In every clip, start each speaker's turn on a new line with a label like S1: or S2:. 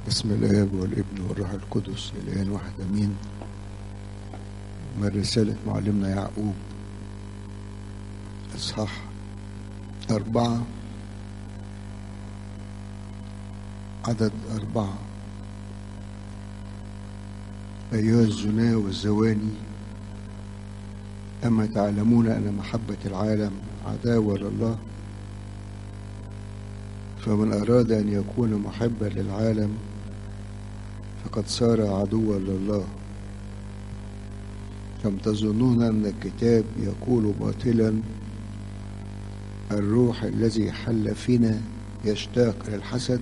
S1: بسم الاب والابن والروح القدس الان واحد امين من رسالة معلمنا يعقوب اصحاح أربعة عدد أربعة أيها الزنا والزواني أما تعلمون أن محبة العالم عداوة لله فمن أراد أن يكون محبا للعالم فقد صار عدوا لله أم تظنون أن الكتاب يقول باطلا الروح الذي حل فينا يشتاق للحسد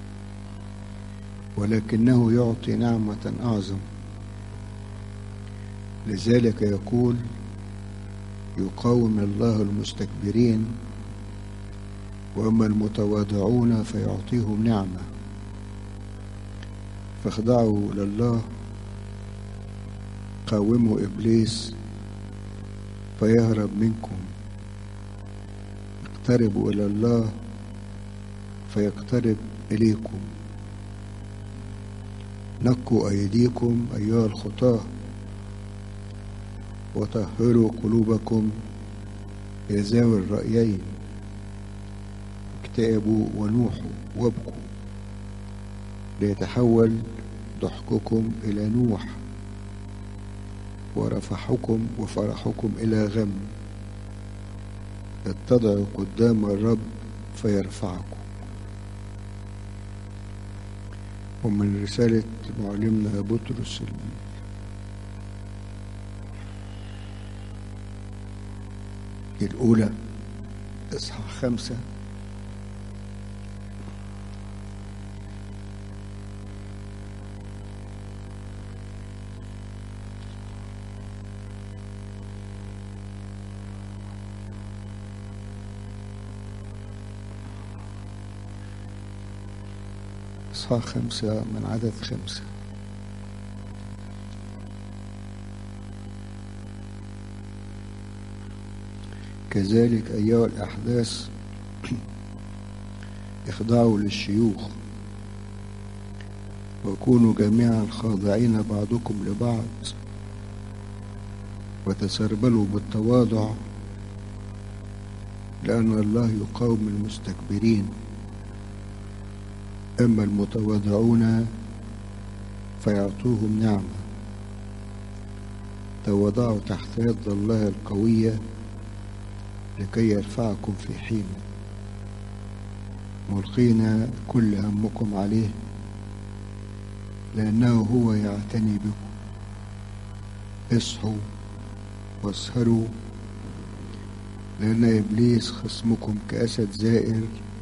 S1: ولكنه يعطي نعمة أعظم لذلك يقول يقاوم الله المستكبرين وأما المتواضعون فيعطيهم نعمة فاخضعوا لله قاوموا إبليس فيهرب منكم اقتربوا إلى الله فيقترب إليكم نقوا أيديكم أيها الخطاة وطهروا قلوبكم يا ذوي الرأيين اكتئبوا ونوحوا وابكوا ليتحول ضحككم إلى نوح ورفحكم وفرحكم إلى غم اتضعوا قدام الرب فيرفعكم ومن رسالة معلمنا بطرس الأولى إصحاح خمسة إصحاح خمسة من عدد خمسة كذلك أيها الأحداث اخضعوا للشيوخ وكونوا جميعا خاضعين بعضكم لبعض وتسربلوا بالتواضع لأن الله يقاوم المستكبرين أما المتواضعون فيعطوهم نعمة تواضعوا تحت يد الله القوية لكي يرفعكم في حينه ملقين كل همكم عليه لأنه هو يعتني بكم اصحوا واسهروا لأن إبليس خصمكم كأسد زائر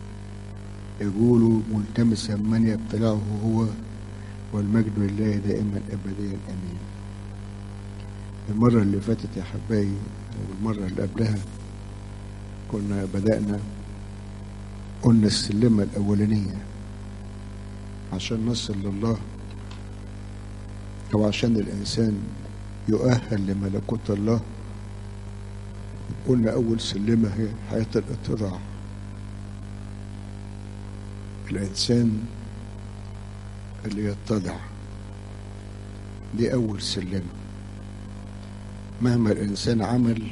S1: يقول ملتمسا من يبتلعه هو والمجد لله دائما أبديا أمين المرة اللي فاتت يا حبايبي والمرة اللي قبلها كنا بدأنا قلنا السلمة الأولانية عشان نصل لله أو عشان الإنسان يؤهل لملكوت الله قلنا أول سلمة هي حياة الاتضاع الإنسان اللي يتضع دي أول سلمة مهما الإنسان عمل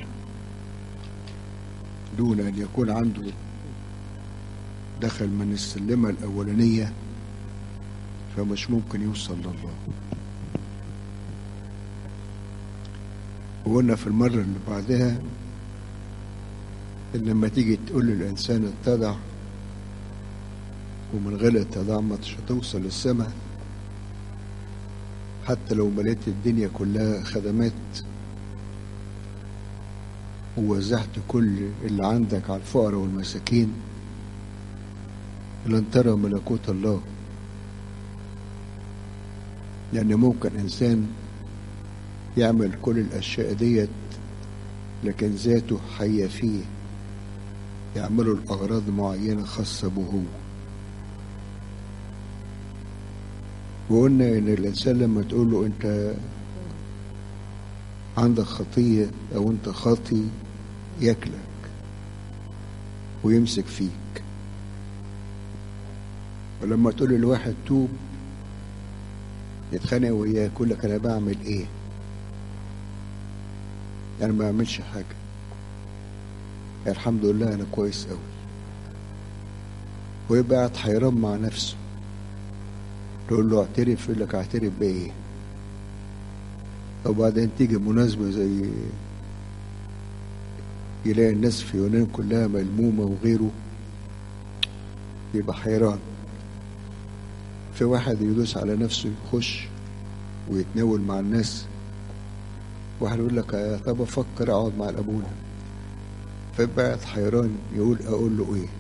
S1: دون أن يكون عنده دخل من السلمة الأولانية فمش ممكن يوصل لله وقلنا في المرة اللي بعدها إن لما تيجي تقول للإنسان اتضع ومن غير التضاع مش هتوصل للسماء حتى لو مليت الدنيا كلها خدمات ووزعت كل اللي عندك على الفقراء والمساكين لن ترى ملكوت الله لأن ممكن إنسان يعمل كل الأشياء ديت لكن ذاته حية فيه يعملوا الأغراض معينة خاصة به هو وقلنا إن الإنسان لما تقول له أنت عندك خطية أو أنت خاطي ياكلك ويمسك فيك ولما تقول لواحد توب يتخانق وياه يقول لك انا بعمل ايه انا ما بعملش حاجه الحمد لله انا كويس قوي ويبقى قاعد حيران مع نفسه تقول له اعترف يقول لك اعترف بايه وبعدين تيجي مناسبه زي يلاقي الناس في يونان كلها ملمومه وغيره يبقى حيران في واحد يدوس على نفسه يخش ويتناول مع الناس واحد يقول لك طب افكر اقعد مع الابونا فيبقى قاعد حيران يقول اقول له ايه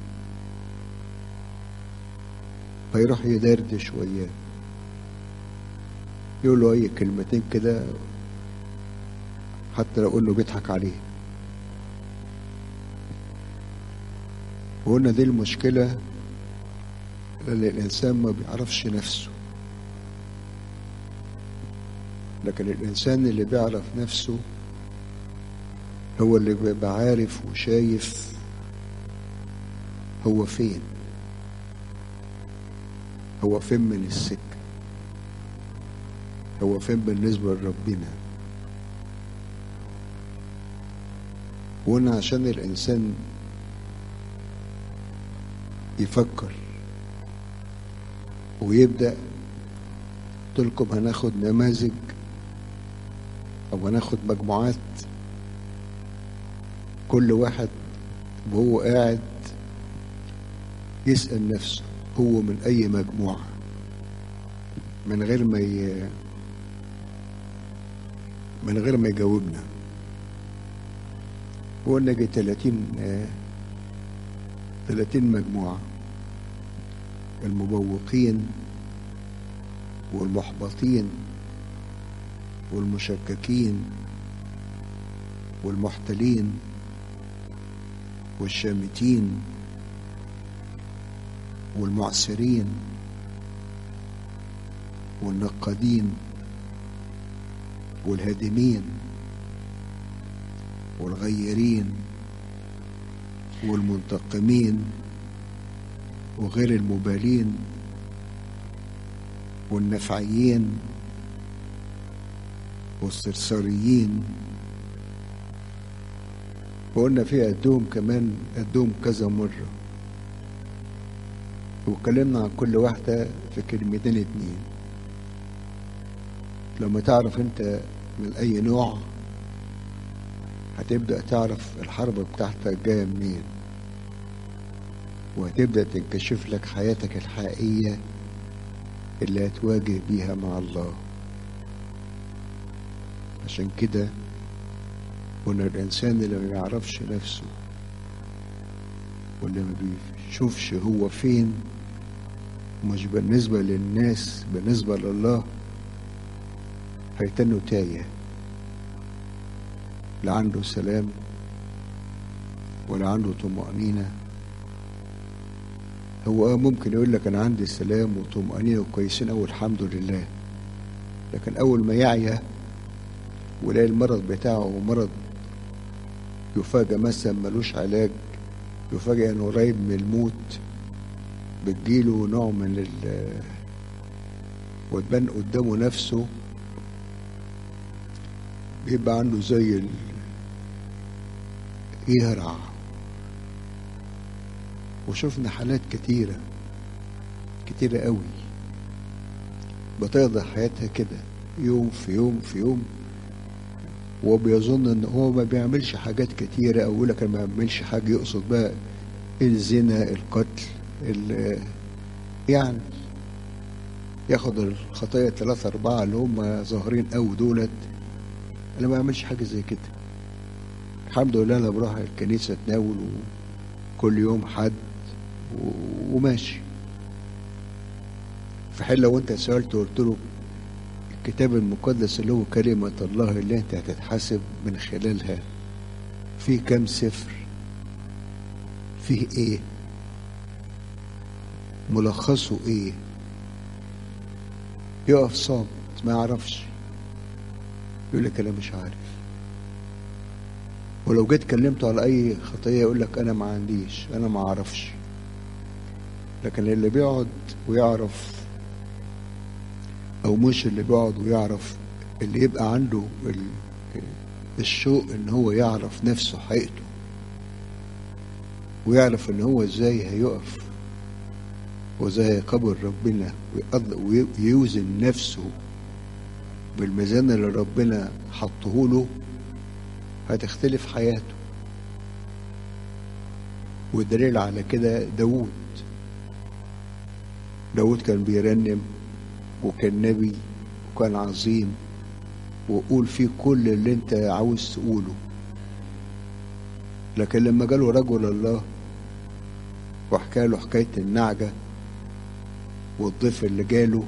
S1: فيروح يدردش وياه يقول له اي كلمتين كده حتى لو انه بيضحك عليه وقلنا دي المشكلة لأن الإنسان ما بيعرفش نفسه لكن الإنسان اللي بيعرف نفسه هو اللي بيبقى عارف وشايف هو فين هو فين من السكة هو فين بالنسبة لربنا وقلنا عشان الإنسان يفكر ويبدأ قلت لكم هناخد نماذج أو هناخد مجموعات كل واحد وهو قاعد يسأل نفسه هو من أي مجموعة من غير ما ي... من غير ما يجاوبنا وقلنا جي 30 آه 30 مجموعة المبوقين والمحبطين والمشككين والمحتلين والشامتين والمعسرين والنقادين والهادمين والغيرين والمنتقمين وغير المبالين والنفعيين والصرصاريين وقلنا في قدهم كمان قدهم كذا مرة واتكلمنا عن كل واحدة في كلمتين اتنين لما تعرف انت من اي نوع هتبدأ تعرف الحرب بتاعتك جاية منين وهتبدأ تنكشف لك حياتك الحقيقية اللي هتواجه بيها مع الله عشان كده قلنا الإنسان اللي ما يعرفش نفسه واللي ما بيشوفش هو فين مش بالنسبة للناس بالنسبة لله هيتنه تايه لا عنده سلام ولا عنده طمأنينة هو ممكن يقول لك أنا عندي سلام وطمأنينة وكويسين أوي الحمد لله لكن أول ما يعيا ويلاقي المرض بتاعه مرض يفاجأ مثلا ملوش علاج يفاجأ إنه قريب من الموت بتجيله نوع من ال وتبان قدامه نفسه بيبقى عنده زي ال... يهرع وشفنا حالات كتيرة كتيرة قوي بتقضي حياتها كده يوم في يوم في يوم وبيظن ان هو ما بيعملش حاجات كتيرة او يقول لك انا ما بعملش حاجة يقصد بقى الزنا القتل ال يعني ياخد الخطايا ثلاثة أربعة اللي هم ظاهرين قوي دولت أنا ما بعملش حاجة زي كده الحمد لله أنا بروح الكنيسة أتناول كل يوم حد و... وماشي في حين لو أنت سألته قلت له الكتاب المقدس اللي هو كلمة الله اللي أنت هتتحاسب من خلالها فيه كام سفر فيه إيه ملخصه إيه يقف صامت ما يعرفش يقول لك انا مش عارف ولو جيت كلمته على اي خطيه يقول لك انا ما عنديش انا ما اعرفش لكن اللي بيقعد ويعرف او مش اللي بيقعد ويعرف اللي يبقى عنده ال- الشوق ان هو يعرف نفسه حقيقته ويعرف ان هو ازاي هيقف وازاي هيقابل ربنا ويقض- وي- ويوزن نفسه بالميزان اللي ربنا حطه له هتختلف حياته والدليل على كده داوود داود كان بيرنم وكان نبي وكان عظيم وقول فيه كل اللي انت عاوز تقوله لكن لما جاله رجل الله وحكى له حكاية النعجة والضيف اللي جاله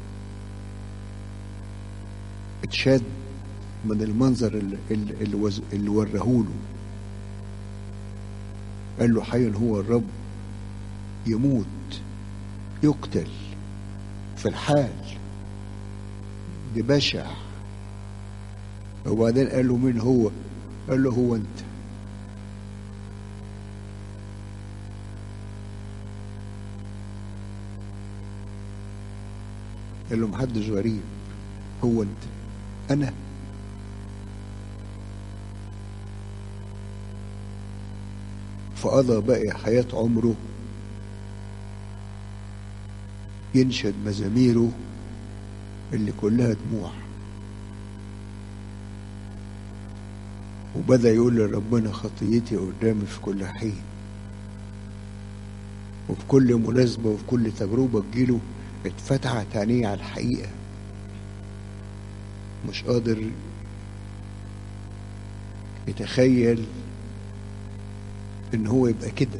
S1: اتشد من المنظر اللي, اللي, اللي, وز- اللي ورهوله قال له حي هو الرب يموت يقتل في الحال دي بشع وبعدين قال له مين هو قال له هو انت قال له محدش غريب هو انت انا فقضى باقي حياة عمره ينشد مزاميره اللي كلها دموع وبدأ يقول لربنا خطيتي قدامي في كل حين وفي كل مناسبة وفي كل تجربة تجيله اتفتحت عينيه على الحقيقة مش قادر يتخيل ان هو يبقى كده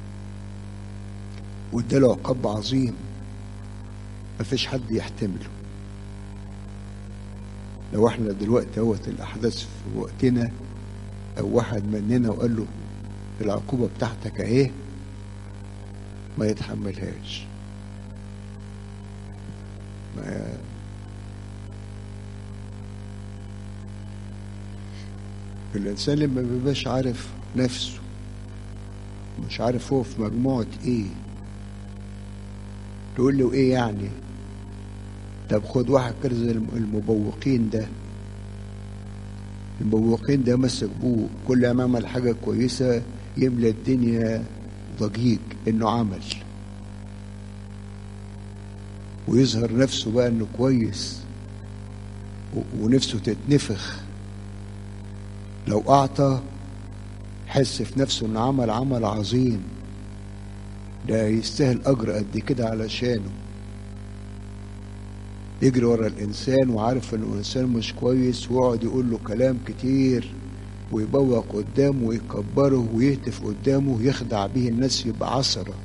S1: واداله عقاب عظيم مفيش حد يحتمله لو احنا دلوقتي اهوت الاحداث في وقتنا او واحد مننا وقال له العقوبة بتاعتك اهي ما يتحملهاش ما الإنسان لما بيبقاش عارف نفسه مش عارف هو في مجموعة إيه تقول له إيه يعني طب خد واحد كده زي الم- المبوقين ده المبوقين ده مسك بوق كل ما عمل حاجة كويسة يملى الدنيا ضجيج إنه عمل ويظهر نفسه بقى إنه كويس و- ونفسه تتنفخ لو أعطى حس في نفسه إنه عمل عمل عظيم ده يستاهل أجر قد كده علشانه يجري ورا الإنسان وعارف إنه إنسان مش كويس ويقعد يقول له كلام كتير ويبوق قدامه ويكبره ويهتف قدامه يخدع به الناس يبقى عصرة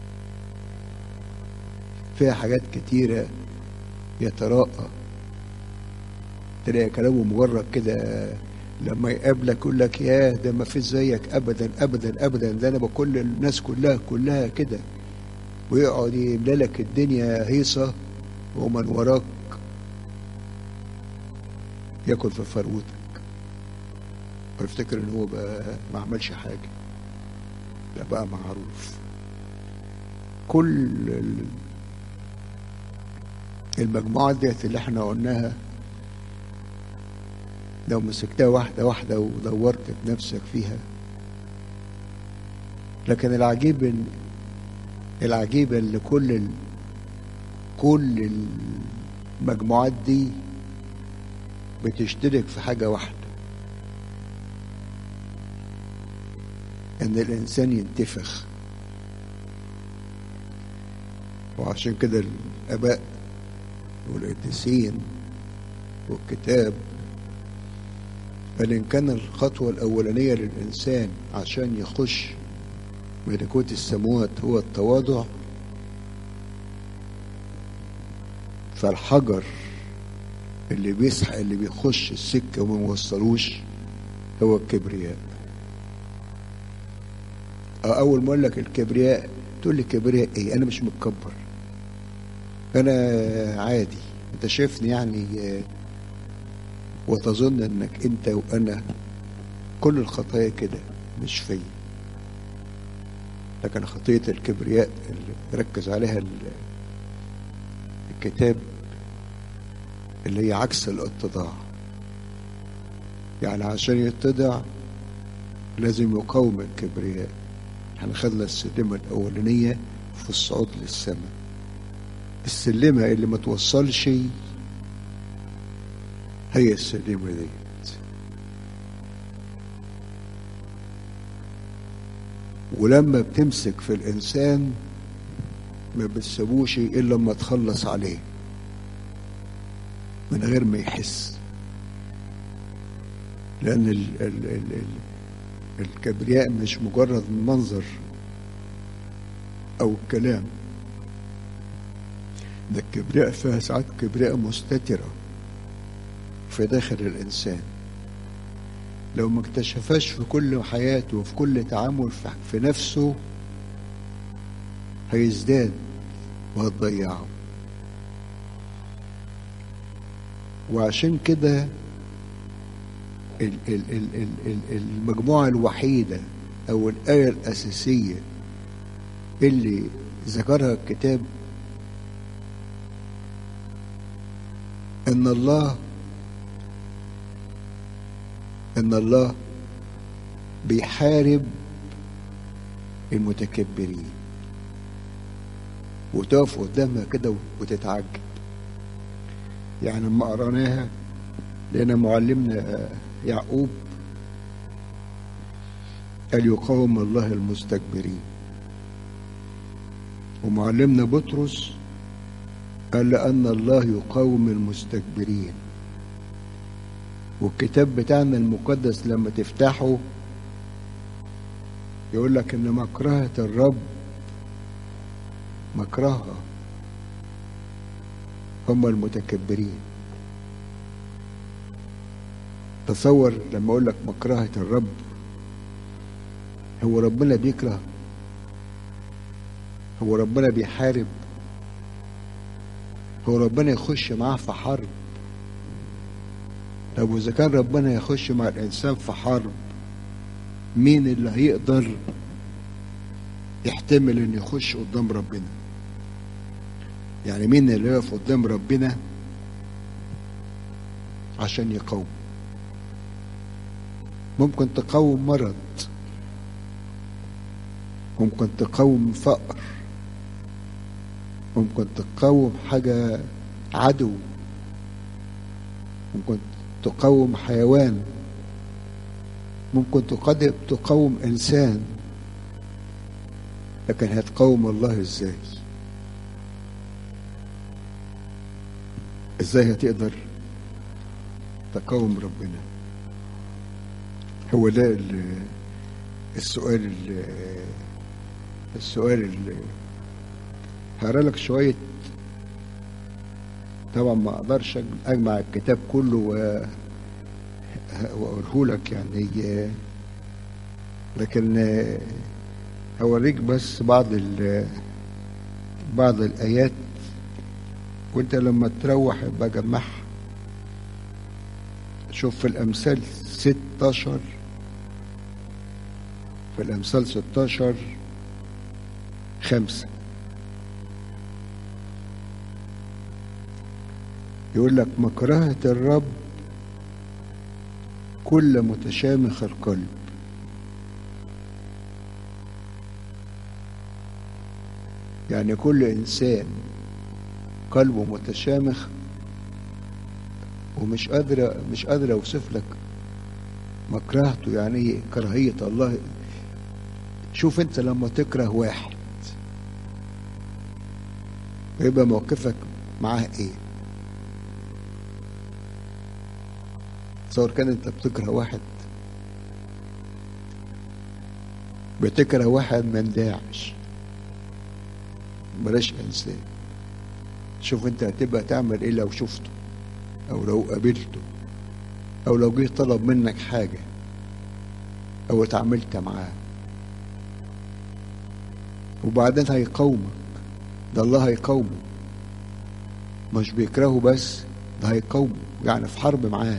S1: فيها حاجات كتيرة يتراءى تلاقي كلامه مجرد كده لما يقابلك يقول لك ياه ده ما فيش زيك ابدا ابدا ابدا ده انا بكل الناس كلها كلها كده ويقعد يملى لك الدنيا هيصه ومن وراك ياكل في فروتك ويفتكر ان هو بقى ما عملش حاجه لا بقى معروف كل ال- المجموعات ديت اللي احنا قلناها لو مسكتها واحدة واحدة ودورت بنفسك فيها لكن العجيب ان العجيب ان كل ال... كل المجموعات دي بتشترك في حاجة واحدة ان الانسان ينتفخ وعشان كده الاباء والقديسين والكتاب بل إن كان الخطوة الأولانية للإنسان عشان يخش ملكوت السماوات هو التواضع فالحجر اللي بيسحق اللي بيخش السكة وما يوصلوش هو الكبرياء أه أول ما أقول لك الكبرياء تقول لي كبرياء إيه أنا مش متكبر أنا عادي أنت شايفني يعني آه، وتظن انك انت وانا كل الخطايا كده مش فيا لكن خطية الكبرياء اللي ركز عليها ال- الكتاب اللي هي عكس الاتضاع يعني عشان يتضع لازم يقاوم الكبرياء احنا خدنا السلمة الأولانية في الصعود للسماء السلمة اللي ما توصلش هي السلمة ديت ولما بتمسك في الإنسان ما بتسيبوش إلا لما تخلص عليه من غير ما يحس لأن ال ال ال ال الكبرياء مش مجرد منظر أو الكلام ده الكبرياء فيها ساعات كبرياء مستترة في داخل الإنسان لو ما اكتشفاش في كل حياته وفي كل تعامل في نفسه هيزداد وهتضيعه وعشان كده المجموعة الوحيدة أو الآية الأساسية اللي ذكرها الكتاب ان الله ان الله بيحارب المتكبرين وتقف قدامها كده وتتعجب يعني لما قراناها لان معلمنا يعقوب قال يقاوم الله المستكبرين ومعلمنا بطرس قال لأن الله يقاوم المستكبرين والكتاب بتاعنا المقدس لما تفتحه يقول لك ان مكرهة الرب مكرهها هم المتكبرين تصور لما اقول لك مكرهة الرب هو ربنا بيكره هو ربنا بيحارب هو ربنا يخش معاه في حرب طب واذا كان ربنا يخش مع الانسان في حرب مين اللي هيقدر يحتمل ان يخش قدام ربنا يعني مين اللي يقف قدام ربنا عشان يقاوم ممكن تقاوم مرض ممكن تقاوم فقر ممكن تقاوم حاجة عدو ممكن تقاوم حيوان ممكن تقدم تقاوم إنسان لكن هتقاوم الله ازاي ازاي هتقدر تقاوم ربنا هو ده السؤال السؤال اللي هقرا لك شوية طبعا ما اقدرش اجمع الكتاب كله واقوله لك يعني لكن هوريك بس بعض بعض الايات وانت لما تروح يبقى جمعها شوف في الامثال 16 في الامثال 16 خمسه يقول لك مكرهة الرب كل متشامخ القلب يعني كل إنسان قلبه متشامخ ومش قادر مش قادر أوصف لك مكرهته يعني ايه كراهية الله شوف انت لما تكره واحد يبقى موقفك معاه ايه تصور كان انت بتكره واحد بتكره واحد من داعش بلاش انسان شوف انت هتبقى تعمل ايه لو شفته او لو قابلته او لو جه طلب منك حاجة او اتعاملت معاه وبعدين هيقاومك ده الله هيقاومه مش بيكرهه بس ده هيقاومه يعني في حرب معاه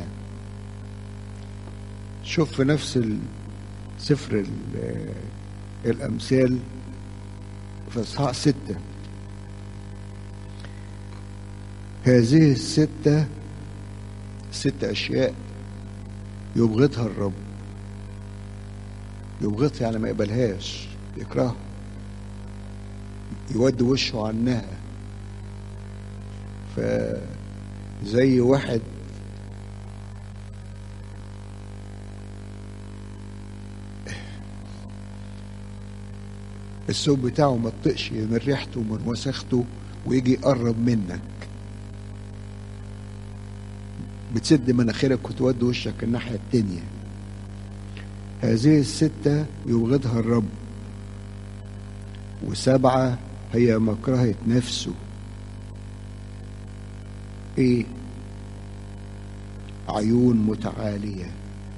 S1: شوف في نفس سفر الأمثال في إصحاح ستة هذه الستة ست أشياء يبغضها الرب يبغضها يعني ما يقبلهاش يكرهها يود وشه عنها فزي واحد الثوب بتاعه ما تطقش من ريحته ومن وسخته ويجي يقرب منك بتسد مناخيرك وتودي وشك الناحية التانية هذه الستة يبغضها الرب وسبعة هي مكرهة نفسه ايه عيون متعالية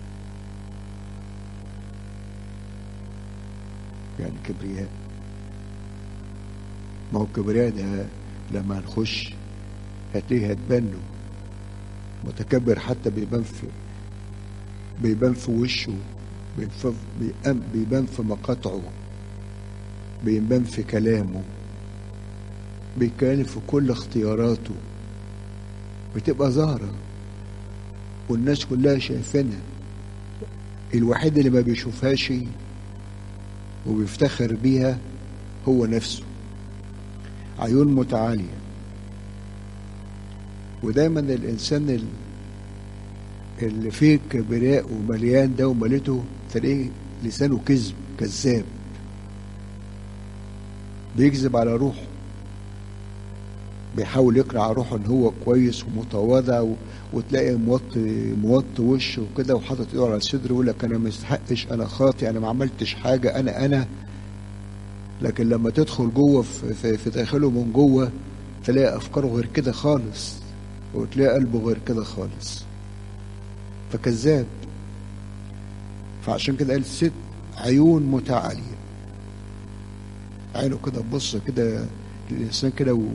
S1: يعني كبرياء ما هو الكبرياء ده لما هنخش هتلاقيه هتبنه متكبر حتى بيبان في بيبان في وشه بيبان بيبان في مقاطعه بيبان في كلامه بيتكلم في كل اختياراته بتبقى ظاهرة والناس كلها شايفينها الوحيد اللي ما بيشوفهاش وبيفتخر بيها هو نفسه عيون متعالية ودايما الإنسان اللي فيه كبرياء ومليان ده ومليته تلاقيه لسانه كذب كذاب بيكذب على روحه بيحاول يقنع روحه ان هو كويس ومتواضع و... وتلاقي موطي موطي وشه وكده وحاطط ايده على صدره ويقول لك انا ما استحقش انا خاطي انا ما عملتش حاجه انا انا لكن لما تدخل جوه في, في, في داخله من جوه تلاقي افكاره غير كده خالص وتلاقي قلبه غير كده خالص فكذاب فعشان كده قال ست عيون متعاليه عينه كده تبص كده الانسان كده و...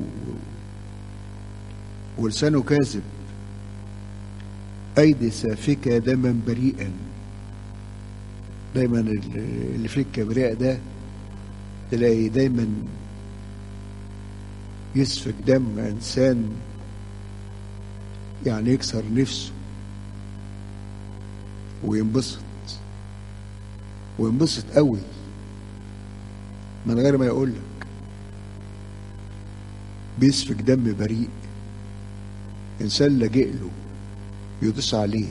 S1: ولسانه كاذب ايدي سافكه دما بريئا دايما اللي فيه الكبرياء ده تلاقي دايما يسفك دم انسان يعني يكسر نفسه وينبسط وينبسط قوي من غير ما يقول لك بيسفك دم بريء انسان لجئ له يدوس عليه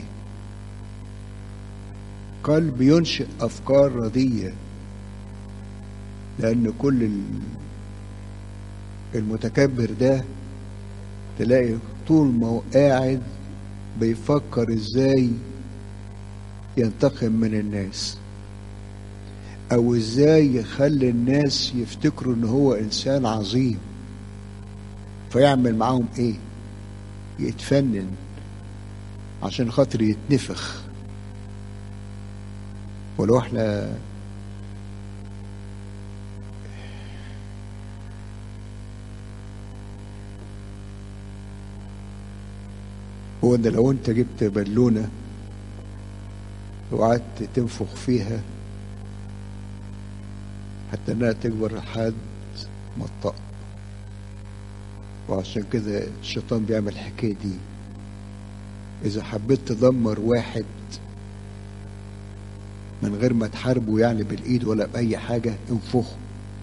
S1: قلب ينشئ افكار رديه لان كل المتكبر ده تلاقي طول ما هو قاعد بيفكر ازاي ينتقم من الناس او ازاي يخلي الناس يفتكروا ان هو انسان عظيم فيعمل معاهم ايه يتفنن عشان خاطر يتنفخ ولو احنا هو ان لو انت جبت بالونه وقعدت تنفخ فيها حتى انها تكبر لحد ما تطق وعشان كده الشيطان بيعمل الحكايه دي اذا حبيت تدمر واحد من غير ما تحاربه يعني بالايد ولا باي حاجه انفخه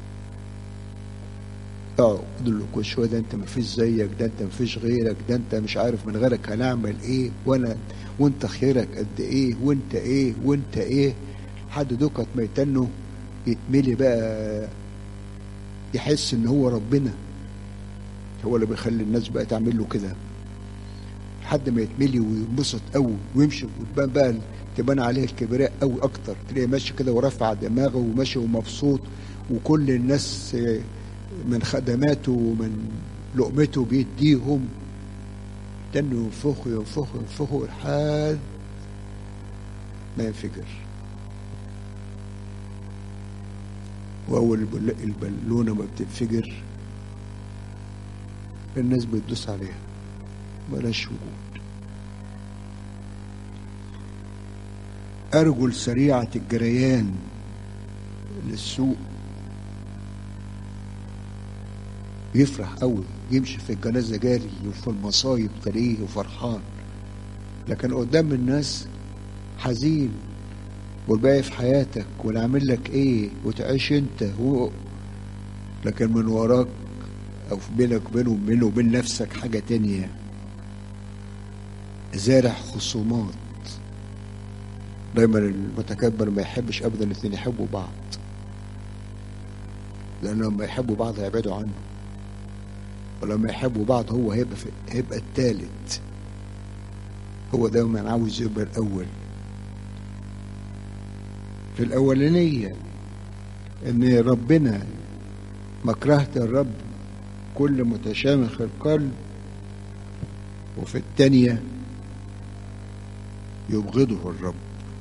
S1: اقعد له كل شويه ده انت مفيش زيك ده انت مفيش غيرك ده انت مش عارف من غيرك هنعمل ايه وانا وانت خيرك قد ايه وانت ايه وانت ايه حد دوكت ما يتنه يتملي بقى يحس ان هو ربنا هو اللي بيخلي الناس بقى تعمل له كده لحد ما يتملي وينبسط قوي ويمشي وتبان بقى تبان عليه الكبرياء قوي اكتر تلاقيه ماشي كده ورافع دماغه وماشي ومبسوط وكل الناس من خدماته ومن لقمته بيديهم تنه ينفخوا ينفخوا ينفخوا لحد ما ينفجر واول البالونه ما بتنفجر الناس بتدوس عليها ملاش وجود أرجل سريعة الجريان للسوق يفرح قوي يمشي في الجنازة جاري وفي المصايب تلاقيه فرحان لكن قدام الناس حزين والباقي في حياتك ونعمل لك ايه وتعيش انت هو لكن من وراك او في بينك وبينه بينه وبين نفسك حاجه تانية زارع خصومات دايما المتكبر ما يحبش ابدا الاثنين يحبوا بعض لانه لما يحبوا بعض هيبعدوا عنه ولما يحبوا بعض هو هيبقى في هيبقى الثالث هو دايما عاوز يبقى الاول في الاولانيه ان ربنا مكرهة الرب كل متشامخ القلب وفي الثانية يبغضه الرب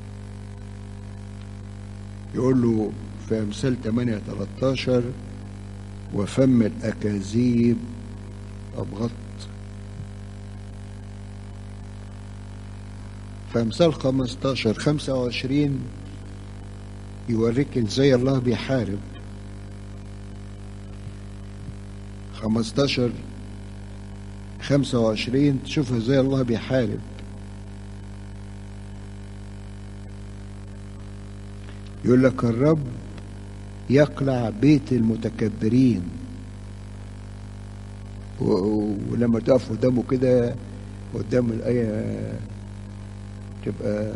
S1: يقول له في أمثال 8 13 وفم الأكاذيب أبغضت في أمثال 15 25 يوريك ازاي الله بيحارب 15 25 تشوف ازاي الله بيحارب يقول لك الرب يقلع بيت المتكبرين ولما تقف قدامه كده قدام الآية تبقى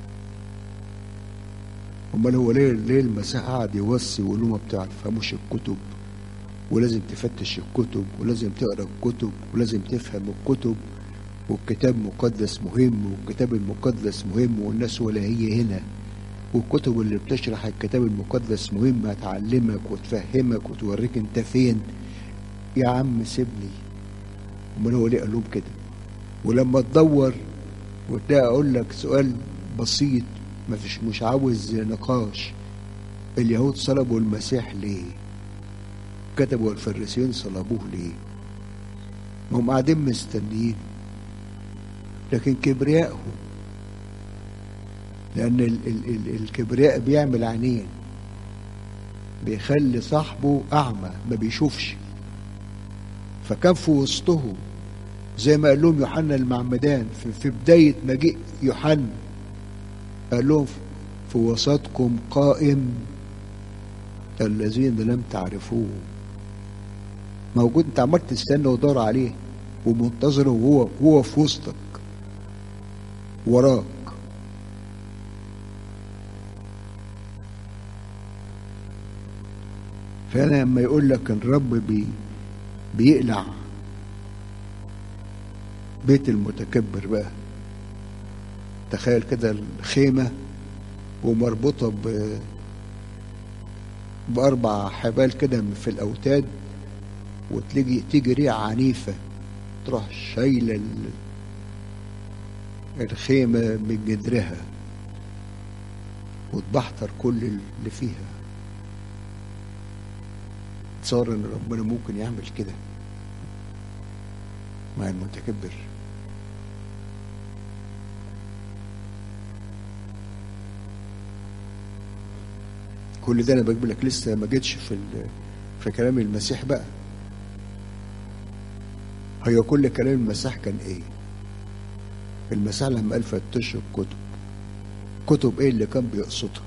S1: امال هو ليه ليه المسيح قعد يوصي ويقول له ما بتفهموش الكتب ولازم تفتش الكتب ولازم تقرا الكتب ولازم تفهم الكتب والكتاب مقدس مهم والكتاب المقدس مهم والناس ولا هي هنا والكتب اللي بتشرح الكتاب المقدس مهم هتعلمك وتفهمك وتوريك انت فين يا عم سيبني امال هو ليه قال لهم كده ولما تدور وتلاقي اقول لك سؤال بسيط ما فيش مش عاوز نقاش اليهود صلبوا المسيح ليه كتبوا الفريسيين صلبوه ليه ما هم قاعدين مستنيين لكن كبريائهم لأن ال ال ال الكبرياء بيعمل عينين بيخلي صاحبه أعمى ما بيشوفش فكان في وسطهم زي ما قال لهم يوحنا المعمدان في, في بداية مجيء يوحنا قال لهم في وسطكم قائم الذين لم تعرفوه موجود انت عمال تستنى وتدور عليه ومنتظره وهو هو في وسطك وراك فانا لما يقول لك الرب بي بيقلع بيت المتكبر بقى تخيل كده الخيمه ومربوطه ب باربع حبال كده في الاوتاد وتيجي تيجي ريح عنيفه تروح شايله الخيمه من جدرها وتبحتر كل اللي فيها تصور ان ربنا ممكن يعمل كده مع المتكبر كل ده انا بجيب لك لسه ما جيتش في في كلام المسيح بقى هي كل كلام المسيح كان ايه المسيح لما قال فتشوا الكتب كتب ايه اللي كان بيقصدها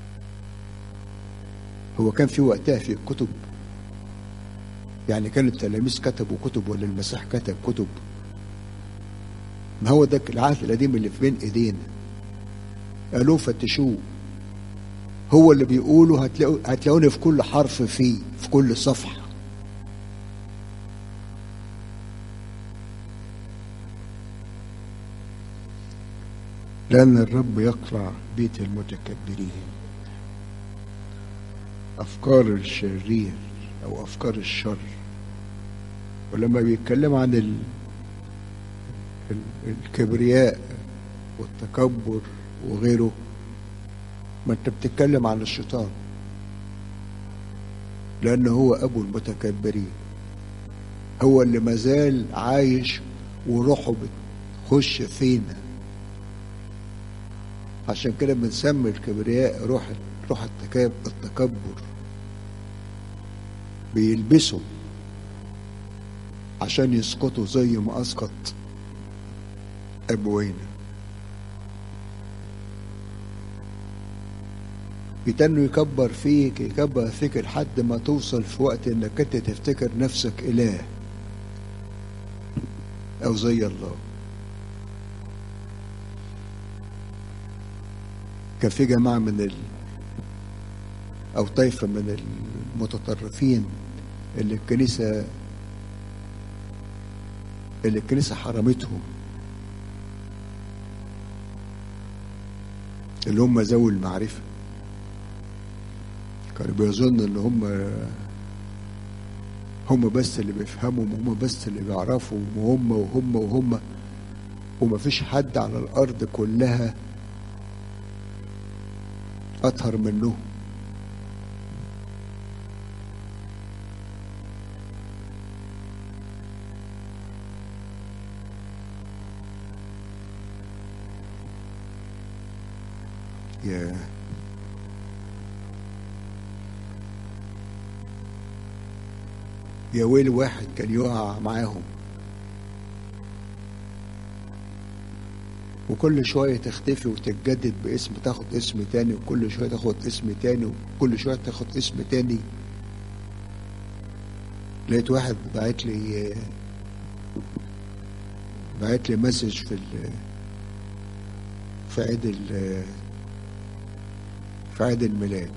S1: هو كان في وقتها في كتب يعني كان التلاميذ كتبوا كتب ولا المسيح كتب كتب ما هو ده العهد القديم اللي في بين ايدينا قالوه فتشوه هو اللي بيقوله هتلاقوا هتلاقوني في كل حرف فيه في كل صفحه لأن الرب يقلع بيت المتكبرين أفكار الشرير أو أفكار الشر ولما بيتكلم عن ال... ال... الكبرياء والتكبر وغيره ما انت بتتكلم عن الشيطان لأنه هو أبو المتكبرين هو اللي مازال عايش وروحه بتخش فينا عشان كده بنسمي الكبرياء روح روح التكبر بيلبسوا عشان يسقطوا زي ما اسقط ابوينا يتنوا يكبر فيك يكبر فيك لحد ما توصل في وقت انك انت تفتكر نفسك اله او زي الله كان في جماعة من ال أو طائفة من المتطرفين اللي الكنيسة اللي الكنيسة حرمتهم اللي هم ذوي المعرفة كانوا بيظن ان هم هم بس اللي بيفهموا وهم بس اللي بيعرفوا وهم وهم وهم ومفيش حد على الأرض كلها أطهر منه يا يا ويل واحد كان يقع معاهم وكل شوية تختفي وتتجدد باسم تاخد اسم تاني وكل شوية تاخد اسم تاني وكل شوية تاخد اسم تاني لقيت واحد بعت لي بعت لي مسج في ال في عيد ال في عيد الميلاد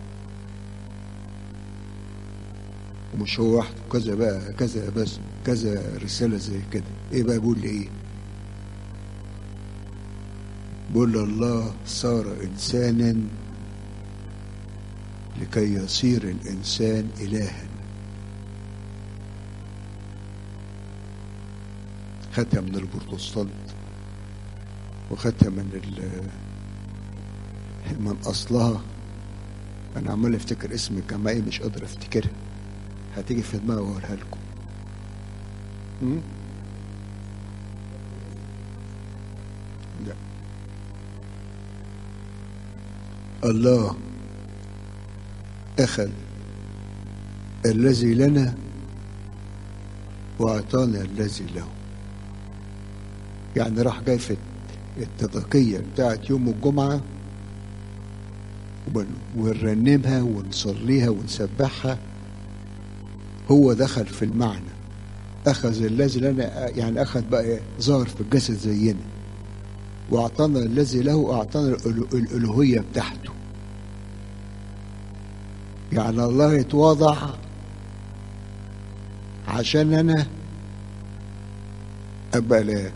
S1: ومش هو واحد كذا بقى كذا بس كذا رسالة زي كده ايه بقى بيقول لي ايه بيقول الله صار إنسانا لكي يصير الإنسان إلها خدها من البروتستانت وخدها من ال من أصلها أنا عمال أفتكر اسم الجماعية مش قادر أفتكرها هتيجي في دماغي وأقولها لكم م? لا الله أخذ الذي لنا وأعطانا الذي له يعني راح جاي في التضحية بتاعت يوم الجمعة ونرنمها ونصليها ونسبحها هو دخل في المعنى أخذ الذي لنا يعني أخذ بقى ظهر في الجسد زينا وأعطانا الذي له أعطانا الألوهية بتاعته يعني الله يتواضع عشان أنا أبقى لا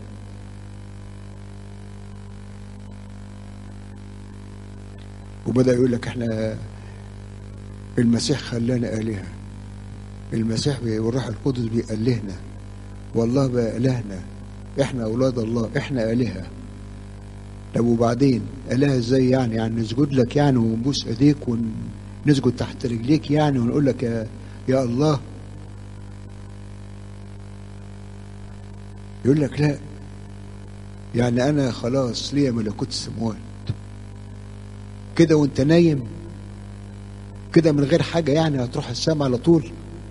S1: وبدأ يقول لك احنا المسيح خلانا آلهة المسيح والروح القدس بيألهنا والله بقى إلهنا احنا أولاد الله احنا آلهة طب وبعدين إله ازاي يعني يعني نسجد لك يعني ونبوس ايديك ونسجد تحت رجليك يعني ونقول لك يا يا الله يقول لك لا يعني انا خلاص ليا ملكوت السماوات كده وانت نايم كده من غير حاجة يعني هتروح السماء على طول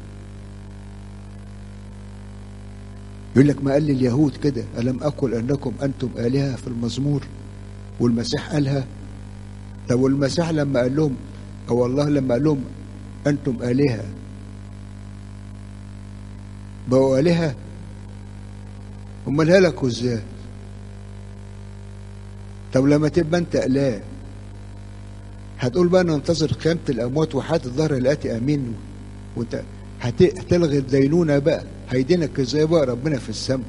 S1: يقول لك ما قال لليهود كده ألم أقل أنكم أنتم آلهة في المزمور والمسيح قالها طب والمسيح لما قال لهم أو الله لما قال لهم أنتم آلهة بقوا آلهة أمال هلكوا إزاي طب لما تبقى أنت إله هتقول بقى ننتظر قيامة الأموات وحياة الظهر الآتي أمين وأنت هتلغي الدينونة بقى هيدينك إزاي بقى ربنا في السماء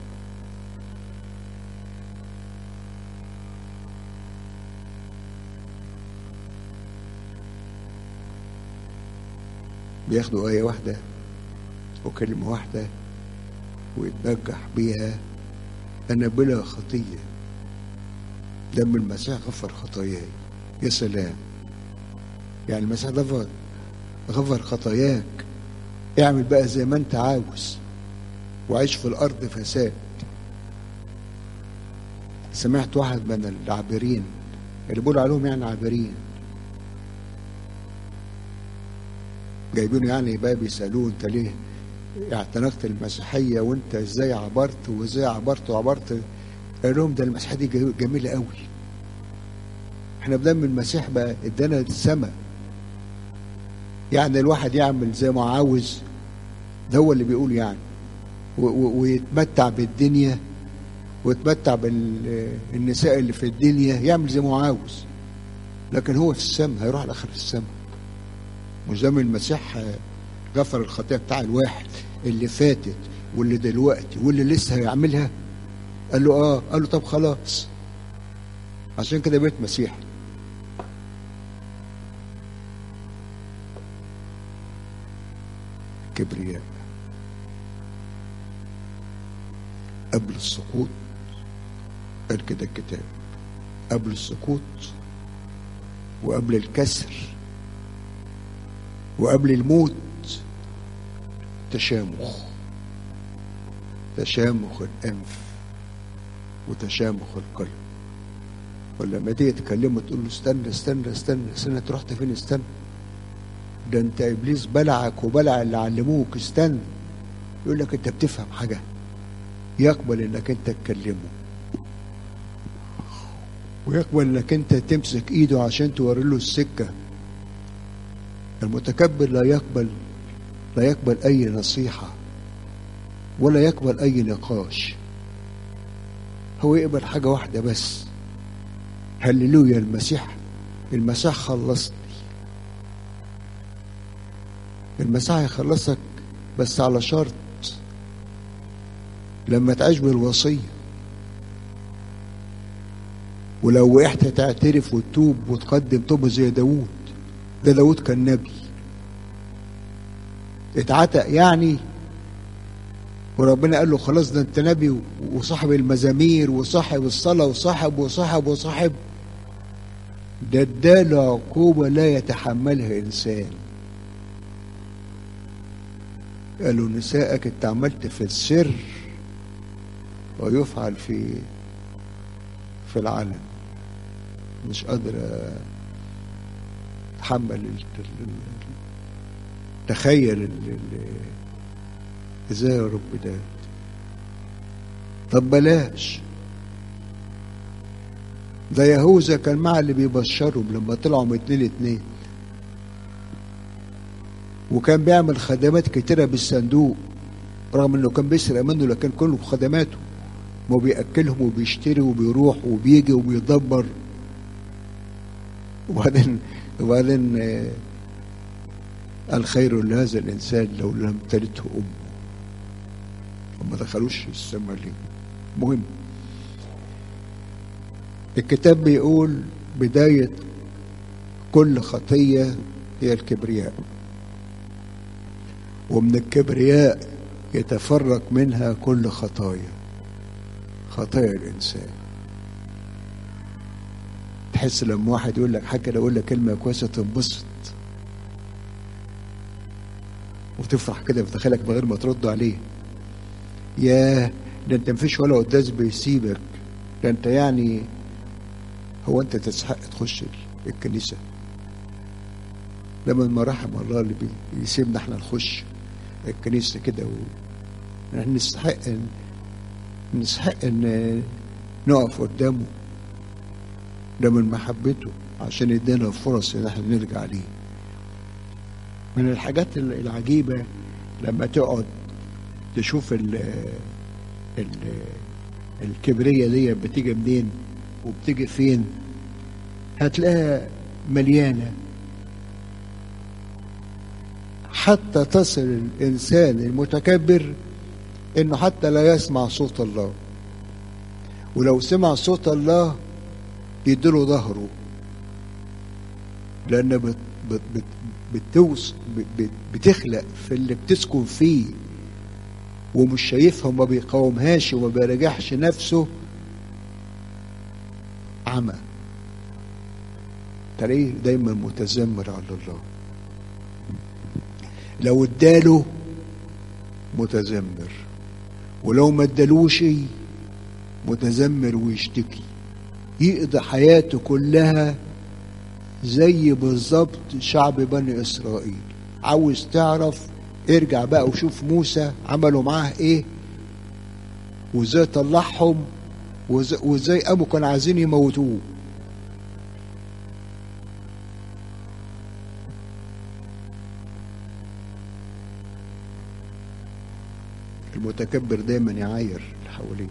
S1: بياخدوا آية واحدة وكلمة واحدة ويتنجح بيها أنا بلا خطية دم المسيح غفر خطاياي يا سلام يعني المسيح غفر غفر خطاياك اعمل بقى زي ما انت عاوز وعيش في الارض فساد سمعت واحد من العابرين اللي بيقولوا عليهم يعني عابرين جايبينه يعني بقى بيسالوه انت ليه اعتنقت المسيحيه وانت ازاي عبرت وازاي عبرت وعبرت قال لهم ده المسيحيه دي جميله قوي احنا بدم المسيح بقى ادانا السماء يعني الواحد يعمل زي ما عاوز ده هو اللي بيقول يعني و- و- ويتمتع بالدنيا ويتمتع بالنساء اللي في الدنيا يعمل زي ما هو عاوز لكن هو في السماء هيروح لاخر السماء مش زي ما المسيح غفر الخطيه بتاع الواحد اللي فاتت واللي دلوقتي واللي لسه هيعملها قال له اه قال له طب خلاص عشان كده بقيت مسيحي كبرياء قبل السقوط قال كده الكتاب قبل السقوط وقبل الكسر وقبل الموت تشامخ تشامخ الانف وتشامخ القلب ولما تيجي تكلمه تقول له استنى استنى استنى استنى انت رحت فين استنى ده انت ابليس بلعك وبلع اللي علموك استنى يقول لك انت بتفهم حاجه يقبل انك انت تكلمه ويقبل انك انت تمسك ايده عشان توري له السكه المتكبر لا يقبل لا يقبل اي نصيحه ولا يقبل اي نقاش هو يقبل حاجه واحده بس هللويا المسيح المسيح خلصني المسيح هيخلصك بس على شرط لما تعيش بالوصيه ولو وقعت تعترف وتتوب وتقدم توبه زي داوود ده داوود كان نبي اتعتق يعني وربنا قال له خلاص ده انت نبي وصاحب المزامير وصاحب الصلاه وصاحب وصاحب وصاحب ده اداله عقوبه لا يتحملها انسان قالوا نسائك انت عملت في السر ويفعل في في العلن مش قادر اتحمل ال- ال- ال- تخيل ال- ال- ازاي يا رب ده طب بلاش ده يهوذا كان مع اللي بيبشرهم لما طلعوا من اتنين اتنين وكان بيعمل خدمات كتيرة بالصندوق رغم انه كان بيسرق منه لكن كله بخدماته ما بيأكلهم وبيشتري وبيروح وبيجي وبيدبر وبعدين وبعدين آه، قال خير لهذا الانسان لو لم تلته امه وما دخلوش السما ليه مهم الكتاب بيقول بداية كل خطية هي الكبرياء ومن الكبرياء يتفرق منها كل خطايا خطايا الإنسان تحس لما واحد يقول لك حاجة يقول لك كلمة كويسة تنبسط وتفرح كده في داخلك من غير ما ترد عليه ياه ده انت مفيش ولا قداس بيسيبك ده انت يعني هو انت تستحق تخش الكنيسة لما ما رحم الله اللي بي- بيسيبنا احنا نخش الكنيسة كده و... احنا نستحق ان نستحق ان نقف قدامه ده من محبته عشان يدينا فرص ان احنا نرجع ليه من الحاجات ال- العجيبة لما تقعد تشوف ال ال الكبرية دي بتيجي منين وبتيجي فين هتلاقيها مليانة حتى تصل الإنسان المتكبر إنه حتى لا يسمع صوت الله ولو سمع صوت الله يديله ظهره لأن بت بت بت بتوص بت بت بتخلق في اللي بتسكن فيه ومش شايفها وما بيقاومهاش وما بيراجعش نفسه عمى تلاقيه دايما متذمر على الله لو اداله متذمر ولو ما ادالوش متذمر ويشتكي يقضي حياته كلها زي بالظبط شعب بني اسرائيل عاوز تعرف ارجع بقى وشوف موسى عملوا معاه ايه وازاي طلعهم وإز- وازاي قاموا كانوا عايزين يموتوه المتكبر دايما يعاير اللي حواليه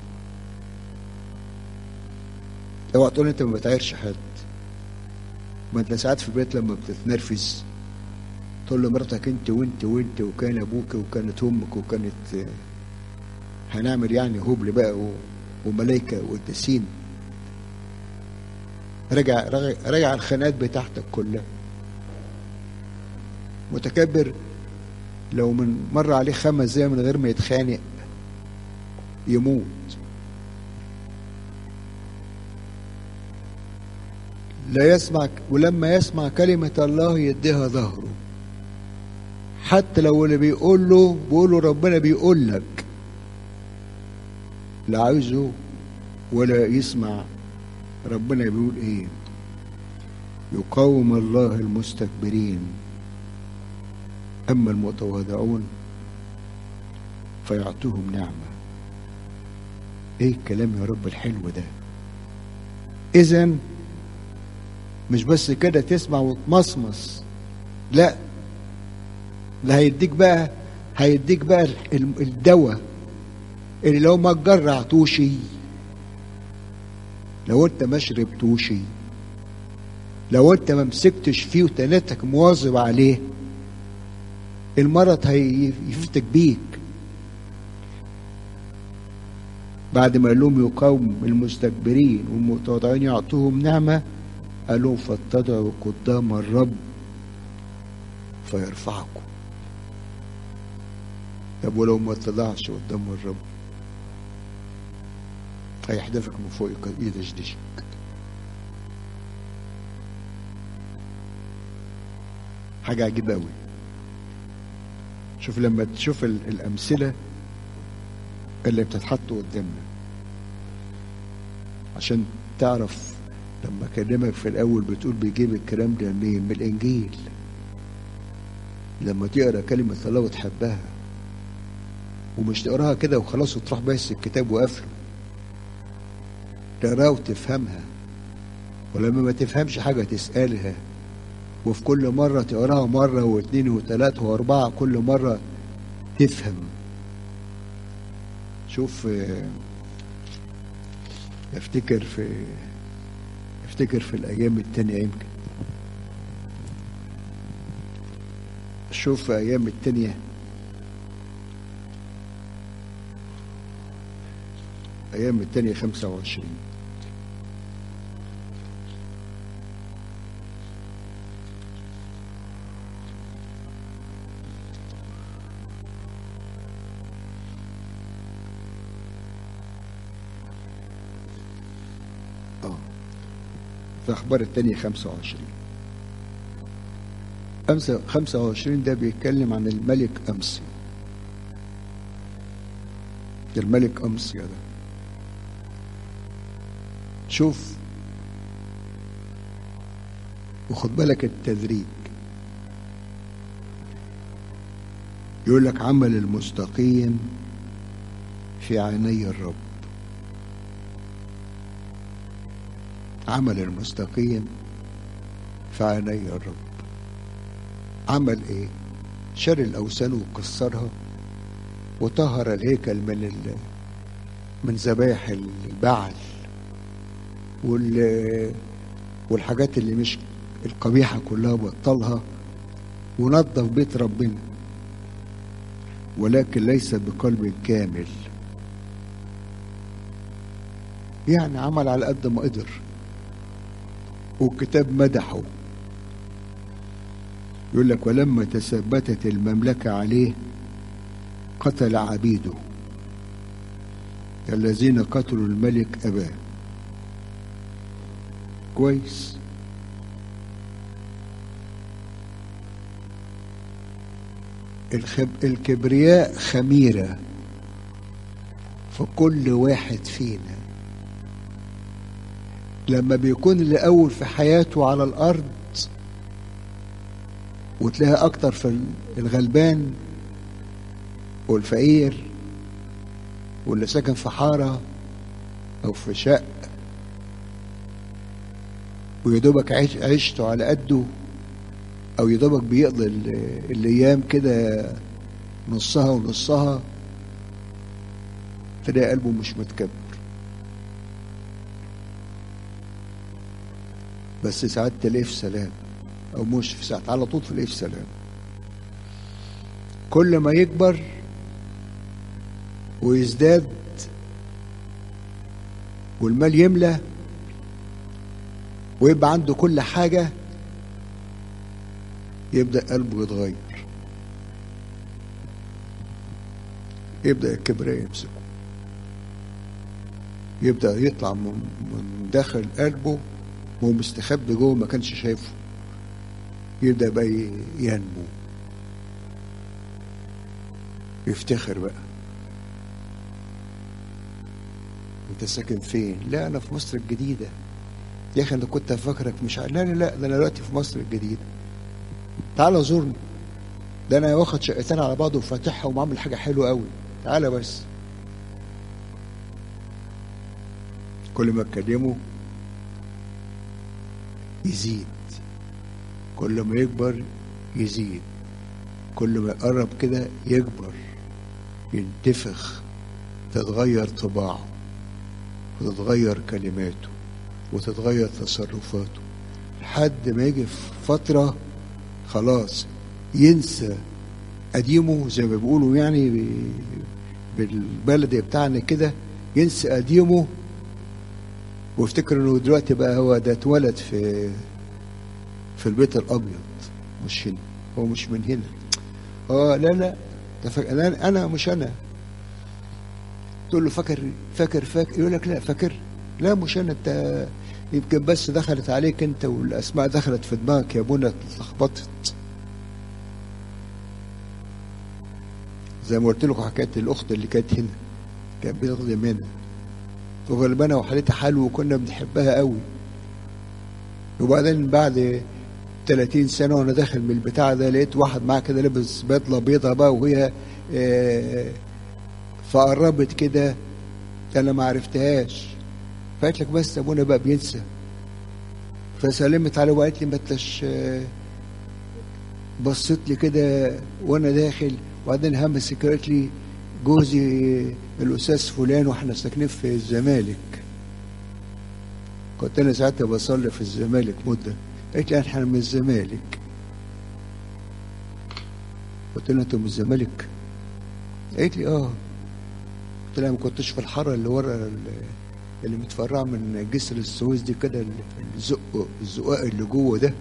S1: اوعى تقول انت ما بتعايرش حد ما انت ساعات في البيت لما بتتنرفز تقول لمراتك انت وانت وانت وكان ابوك وكانت امك وكانت آه، هنعمل يعني هبل بقى و- وملايكه وقداسين رجع رجع, رجع الخناقات بتاعتك كلها متكبر لو من مر عليه خمس دقايق من غير ما يتخانق يموت لا يسمع ولما يسمع كلمة الله يديها ظهره حتى لو اللي بيقول له بيقول له ربنا بيقول لك لا عايزه ولا يسمع ربنا بيقول ايه يقاوم الله المستكبرين اما المتواضعون فيعطوهم نعمه ايه الكلام يا رب الحلو ده اذا مش بس كده تسمع وتمصمص لا ده هيديك بقى هيديك بقى ال- الدواء اللي لو ما جرعتوشي لو انت ما شربتوشي لو انت ما مسكتش فيه وتنتك مواظب عليه المرض هيفتك بيك بعد ما قال لهم يقاوم المستكبرين والمتواضعين يعطوهم نعمة قال لهم فاتضعوا قدام الرب فيرفعكم طب ولو ما اتضعش قدام الرب هيحدفك من فوق يدشدشك حاجة عجيبة أوي شوف لما تشوف ال- الأمثلة اللي بتتحط قدامنا عشان تعرف لما أكلمك في الأول بتقول بيجيب الكلام ده منين؟ من الإنجيل لما تقرا كلمة الله وتحبها ومش تقراها كده وخلاص وتروح بس الكتاب وقافله تقراها وتفهمها ولما ما تفهمش حاجة تسألها وفي كل مرة تقراها مرة واثنين وثلاثة وأربعة كل مرة تفهم شوف آه، افتكر في افتكر في الأيام التانية يمكن شوف في أيام التانية أيام التانية خمسة وعشرين اه في أخبار التانية خمسة وعشرين خمسة خمسة وعشرين ده بيتكلم عن الملك أمسي الملك أمسيا ده شوف وخد بالك التدريج يقول لك عمل المستقيم في عيني الرب عمل المستقيم في عيني الرب عمل ايه شر الاوثان وكسرها وطهر الهيكل من ال... من ذبائح البعل وال... والحاجات اللي مش القبيحة كلها بطلها ونظف بيت ربنا ولكن ليس بقلب كامل يعني عمل على قد ما قدر والكتاب مدحه يقول لك ولما تثبتت المملكة عليه قتل عبيده الذين قتلوا الملك أباه كويس الخب... الكبرياء خميرة في كل واحد فينا لما بيكون الأول في حياته على الأرض وتلاقيها أكتر في الغلبان والفقير واللي ساكن في حارة أو في شق ويدوبك عيش عيشته على قده أو يدوبك بيقضي ال- الأيام كده نصها ونصها تلاقي قلبه مش متكبر بس ساعات تلاقيه في سلام او مش في ساعات على طول تلاقيه في سلام كل ما يكبر ويزداد والمال يملى ويبقى عنده كل حاجة يبدأ قلبه يتغير يبدأ الكبرياء يمسكه يبدأ يطلع من, من داخل قلبه وهو مستخبي جوه ما كانش شايفه يبدأ بقى ينمو يفتخر بقى انت ساكن فين لا انا في مصر الجديده يا اخي انا كنت فاكرك مش ع... لا لا لا ده انا دلوقتي في مصر الجديده تعال زورني ده انا واخد شقتين على بعض وفاتحها وعامل حاجه حلوه قوي تعالى بس كل ما اتكلمه يزيد كل ما يكبر يزيد كل ما يقرب كده يكبر ينتفخ تتغير طباعه وتتغير كلماته وتتغير تصرفاته لحد ما يجي في فترة خلاص ينسى قديمه زي ما بيقولوا يعني بالبلدي بتاعنا كده ينسى قديمه ويفتكر انه دلوقتي بقى هو ده اتولد في في البيت الابيض مش هنا هو مش من هنا اه لا لا انا انا مش انا تقول له فاكر فاكر فاكر يقول لك لا فاكر لا مش انا انت يمكن بس دخلت عليك انت والاسماء دخلت في دماغك يا ابونا اتلخبطت زي ما قلت لكم حكايه الاخت اللي كانت هنا كانت بتخدم هنا وغلبانه وحالتها حلو وكنا بنحبها قوي وبعدين بعد 30 سنه وانا داخل من البتاع ده لقيت واحد معاه كده لابس بدله بيضه بقى وهي آه فقربت كده انا ما عرفتهاش فقالت لك بس ابونا بقى بينسى فسلمت عليه وقالت لي ما انتش بصيت لي كده وانا داخل وبعدين همسك قالت لي جوزي الاستاذ فلان واحنا ساكنين في الزمالك كنت انا ساعتها بصلي في الزمالك مده قالت لي احنا من الزمالك قلت لها انتوا من الزمالك قالت لي اه قلت لها ما كنتش في الحاره اللي ورا اللي متفرعه من جسر السويس دي كده الزق الزقاق اللي جوه ده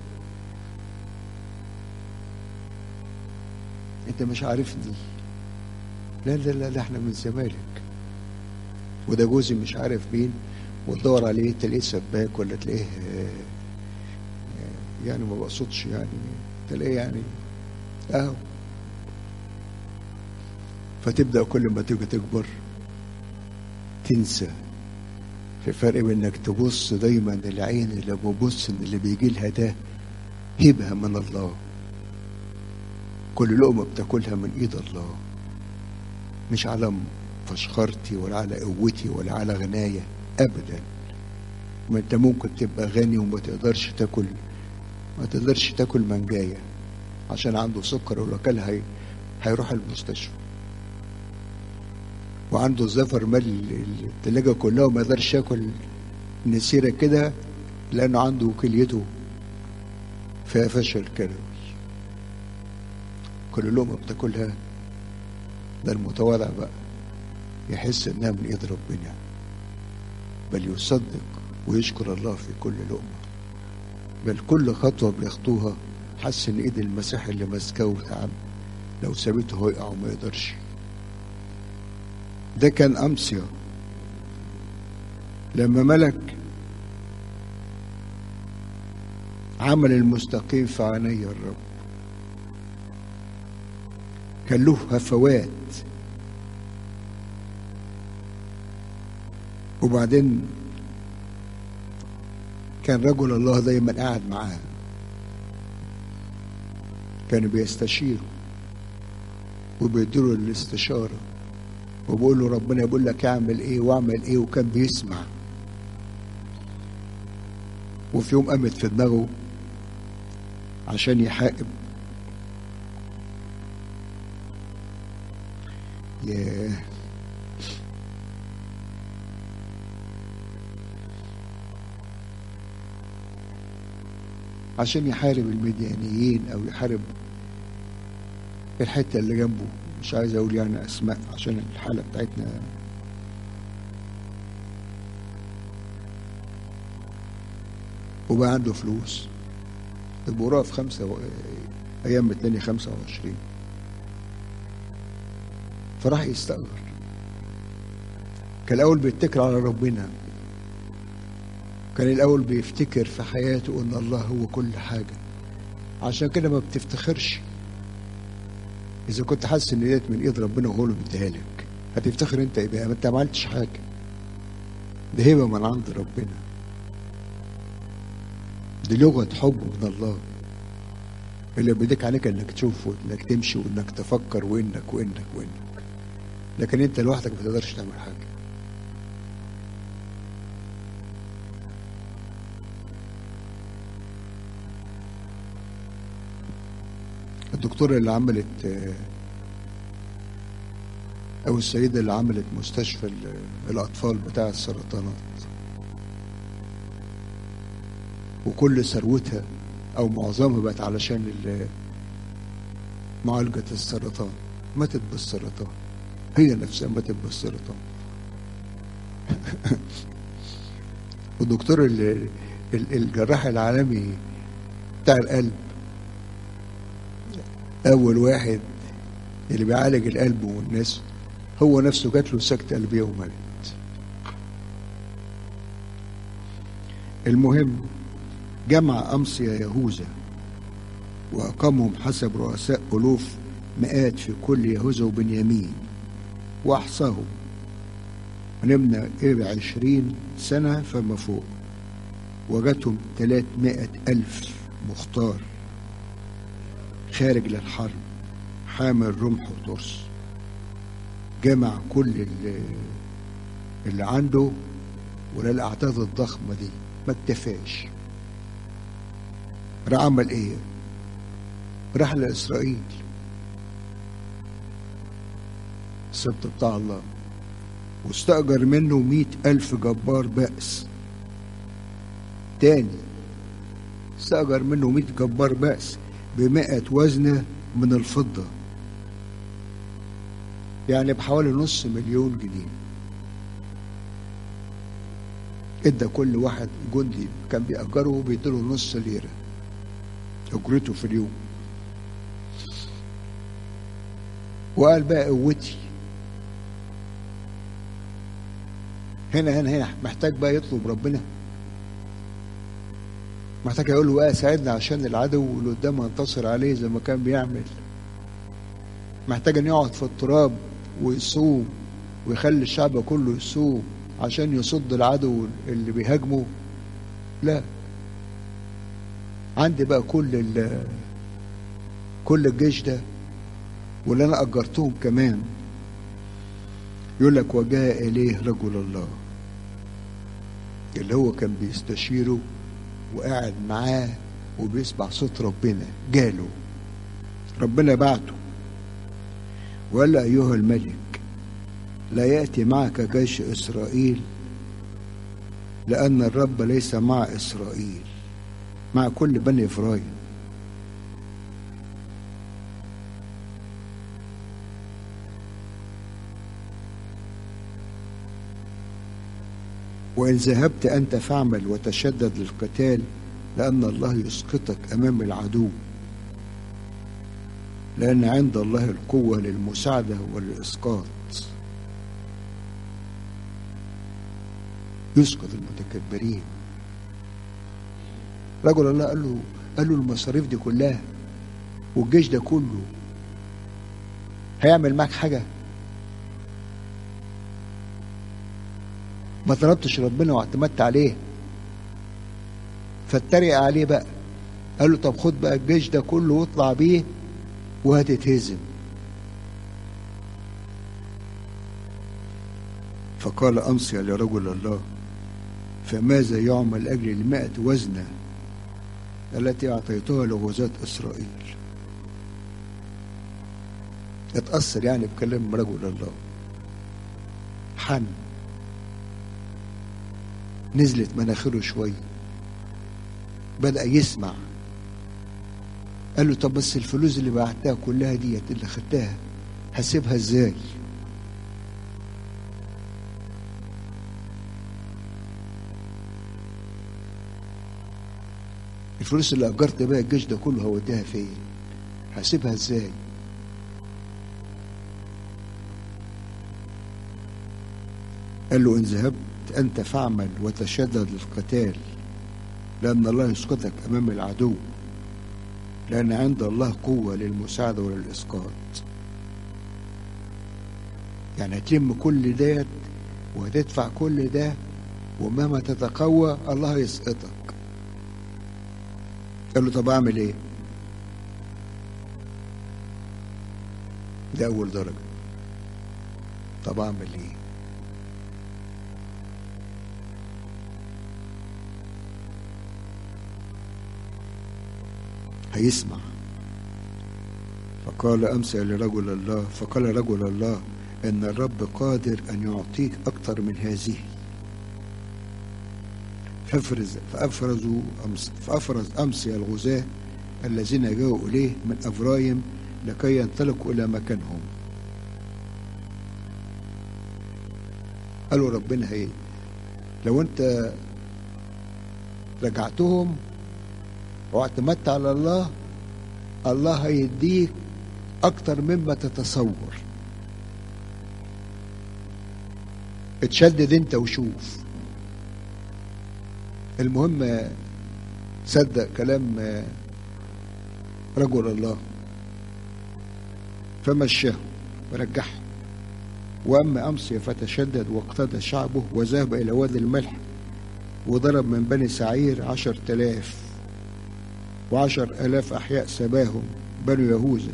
S1: انت مش عارفني لا لا لا لا احنا من الزمالك وده جوزي مش عارف مين وتدور عليه تلاقيه سباك ولا تلاقيه يعني ما بقصدش يعني تلاقيه يعني اهو فتبدا كل ما تيجي تكبر تنسى في فرق بين انك تبص دايما العين اللي ببص ان اللي بيجي لها ده هبه من الله كل لقمه بتاكلها من ايد الله مش على فشخرتي ولا على قوتي ولا على غناية ابدا ما انت ممكن تبقى غني وما تقدرش تاكل ما تقدرش تاكل منجايه عشان عنده سكر ولو كان هي هيروح المستشفى وعنده زفر مال التلاجة كلها وما يقدرش ياكل نسيرة كده لأنه عنده كليته فيها فشل كلوي كل لقمة بتاكلها ده المتواضع بقى يحس انها من ايد ربنا بل يصدق ويشكر الله في كل لقمة بل كل خطوة بيخطوها حس ان ايد المسيح اللي ماسكاه وتعب لو سابته هيقع وما يقدرش ده كان أمسيا لما ملك عمل المستقيم في عيني الرب كان له هفوات وبعدين كان رجل الله دايما قاعد معاه كان بيستشيره وبيديله الاستشاره وبقول له ربنا يقول لك اعمل ايه واعمل ايه وكان بيسمع وفي يوم قامت في دماغه عشان يحاقب ياه عشان يحارب المديانيين او يحارب الحته اللي جنبه مش عايز اقول يعني اسماء عشان الحاله بتاعتنا وبقى عنده فلوس البوراء في خمسة و... أيام التاني خمسة وعشرين فراح يستأجر كان الأول بيتكل على ربنا كان الأول بيفتكر في حياته إن الله هو كل حاجة عشان كده ما بتفتخرش إذا كنت حاسس إن ديت من إيد ربنا وهو اللي بيديها لك هتفتخر أنت إيه بقى؟ ما أنت ما عملتش حاجة ده هبة من عند ربنا دي لغة حب من الله اللي بيديك عليك انك تشوف وانك تمشي وانك تفكر وانك وانك وانك لكن انت لوحدك ما تقدرش تعمل حاجة الدكتورة اللي عملت آه، او السيدة اللي عملت مستشفى ال- الاطفال بتاع السرطانات وكل ثروتها او معظمها بقت علشان ال- معالجة السرطان ماتت بالسرطان هي نفسها ماتت بالسرطان والدكتور ال- ال- الجراح العالمي بتاع القلب اول واحد اللي بيعالج القلب والناس هو نفسه جات له سكتة قلبية ومات المهم جمع أمصية يهوذا وأقامهم حسب رؤساء ألوف مئات في كل يهوذا وبنيامين وأحصاهم ونمنا إلى عشرين سنة فما فوق وجدهم تلاتمائة ألف مختار خارج للحرب حامل رمح وترس جمع كل اللي, اللي عنده ولا الأعداد الضخمة دي ما اكتفاش راح عمل ايه راح لإسرائيل السبت بتاع الله واستأجر منه مئة ألف جبار بأس تاني استأجر منه مئة جبار بأس بمائة وزنة من الفضة يعني بحوالي نص مليون جنيه ادى كل واحد جندي كان بيأجره بيديله نص ليرة اجرته في اليوم وقال بقى قوتي هنا هنا هنا محتاج بقى يطلب ربنا محتاج يقول له بقى ساعدنا عشان العدو اللي قدامه ينتصر عليه زي ما كان بيعمل محتاج ان يقعد في التراب ويصوم ويخلي الشعب كله يصوم عشان يصد العدو اللي بيهاجمه لا عندي بقى كل ال كل الجيش ده واللي انا اجرتهم كمان يقول لك وجاء اليه رجل الله اللي هو كان بيستشيره وقاعد معاه وبيسمع صوت ربنا جاله ربنا بعته وقال له ايها الملك لا ياتي معك جيش اسرائيل لان الرب ليس مع اسرائيل مع كل بني افرايم وإن ذهبت أنت فاعمل وتشدد للقتال لأن الله يسقطك أمام العدو لأن عند الله القوة للمساعدة والإسقاط يسقط المتكبرين رجل الله قال له قال له المصاريف دي كلها والجيش ده كله هيعمل معاك حاجه ما طلبتش ربنا واعتمدت عليه فاتريق عليه بقى قال له طب خد بقى الجيش ده كله واطلع بيه وهتتهزم فقال أمسي لرجل الله فماذا يعمل أجل المائة وزنة التي أعطيتها لغزاة إسرائيل اتأثر يعني بكلام رجل الله حن نزلت مناخيره شوية بدأ يسمع قال له طب بس الفلوس اللي بعتها كلها ديت اللي خدتها هسيبها ازاي الفلوس اللي اجرت بيها الجيش ده كله هوديها فين هسيبها ازاي قال له ان ذهبت انت فاعمل وتشدد للقتال لان الله يسقطك امام العدو لان عند الله قوه للمساعده وللاسقاط يعني هتلم كل ديت وهتدفع كل ده ومهما تتقوى الله يسقطك قال له طب اعمل ايه ده اول درجه طب اعمل ايه هيسمع فقال امسى لرجل الله فقال رجل الله ان الرب قادر ان يعطيك اكثر من هذه فافرز فافرزوا أمس فافرز امسي الغزاة الذين جاءوا اليه من افرايم لكي ينطلقوا الى مكانهم قالوا ربنا هي لو انت رجعتهم واعتمدت على الله الله هيديك اكتر مما تتصور اتشدد انت وشوف المهم صدق كلام رجل الله فمشاه ورجعه واما امسي فتشدد واقتدى شعبه وذهب الى وادي الملح وضرب من بني سعير عشر تلاف وعشر الاف احياء سباهم بنو يهوذا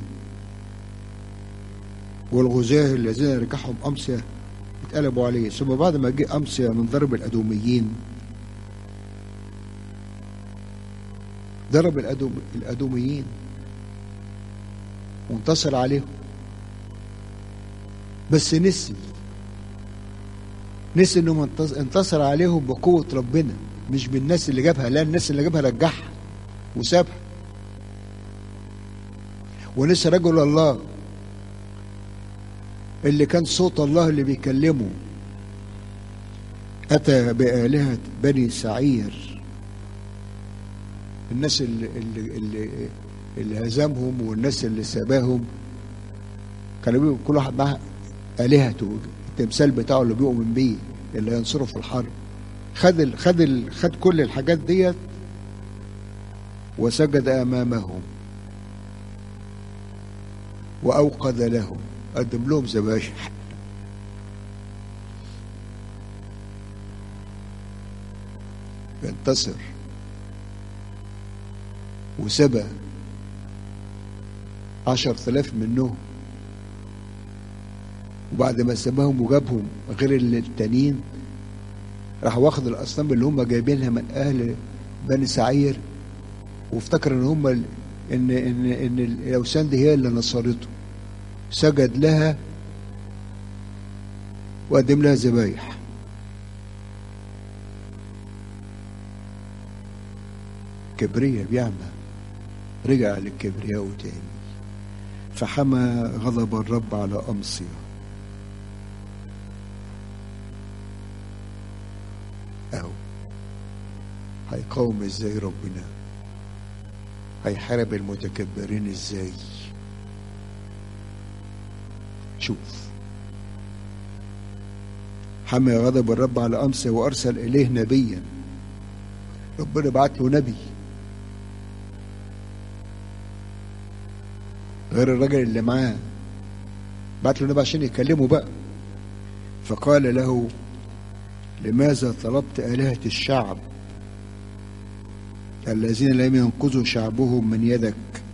S1: والغزاة الذين رجعهم امسيا اتقلبوا عليه ثم بعد ما جه امسيا من ضرب الادوميين ضرب الأدوم الأدوميين وانتصر عليهم بس نسي نسي انه انتصر عليهم بقوة ربنا مش بالناس اللي جابها لا الناس اللي جابها رجعها وسابها ونسي رجل الله اللي كان صوت الله اللي بيكلمه أتى بآلهة بني سعير الناس اللي اللي اللي, اللي هزمهم والناس اللي سباهم كانوا بيبقوا كل واحد معاه آلهته التمثال بتاعه اللي بيؤمن بيه اللي هينصره في الحرب خد ال خد ال خد كل الحاجات ديت وسجد امامهم واوقد لهم قدم لهم ذبايح ينتصر وسبى عشر تلاف منهم وبعد ما سباهم وجابهم غير التانيين راح واخد الاصنام اللي هم جايبينها من اهل بني سعير وافتكر ان هم ان ان ان الاوثان دي هي اللي نصرته سجد لها وقدم لها ذبايح كبرية بيعمى رجع للكبرياء تاني فحمى غضب الرب على أمصية أهو هيقاوم ازاي ربنا هيحارب المتكبرين ازاي شوف حمى غضب الرب على أمصية وأرسل إليه نبيا ربنا بعت له نبي غير الراجل اللي معاه بعت له نبي عشان يكلمه بقى فقال له لماذا طلبت آلهة الشعب الذين لم ينقذوا شعبهم من يدك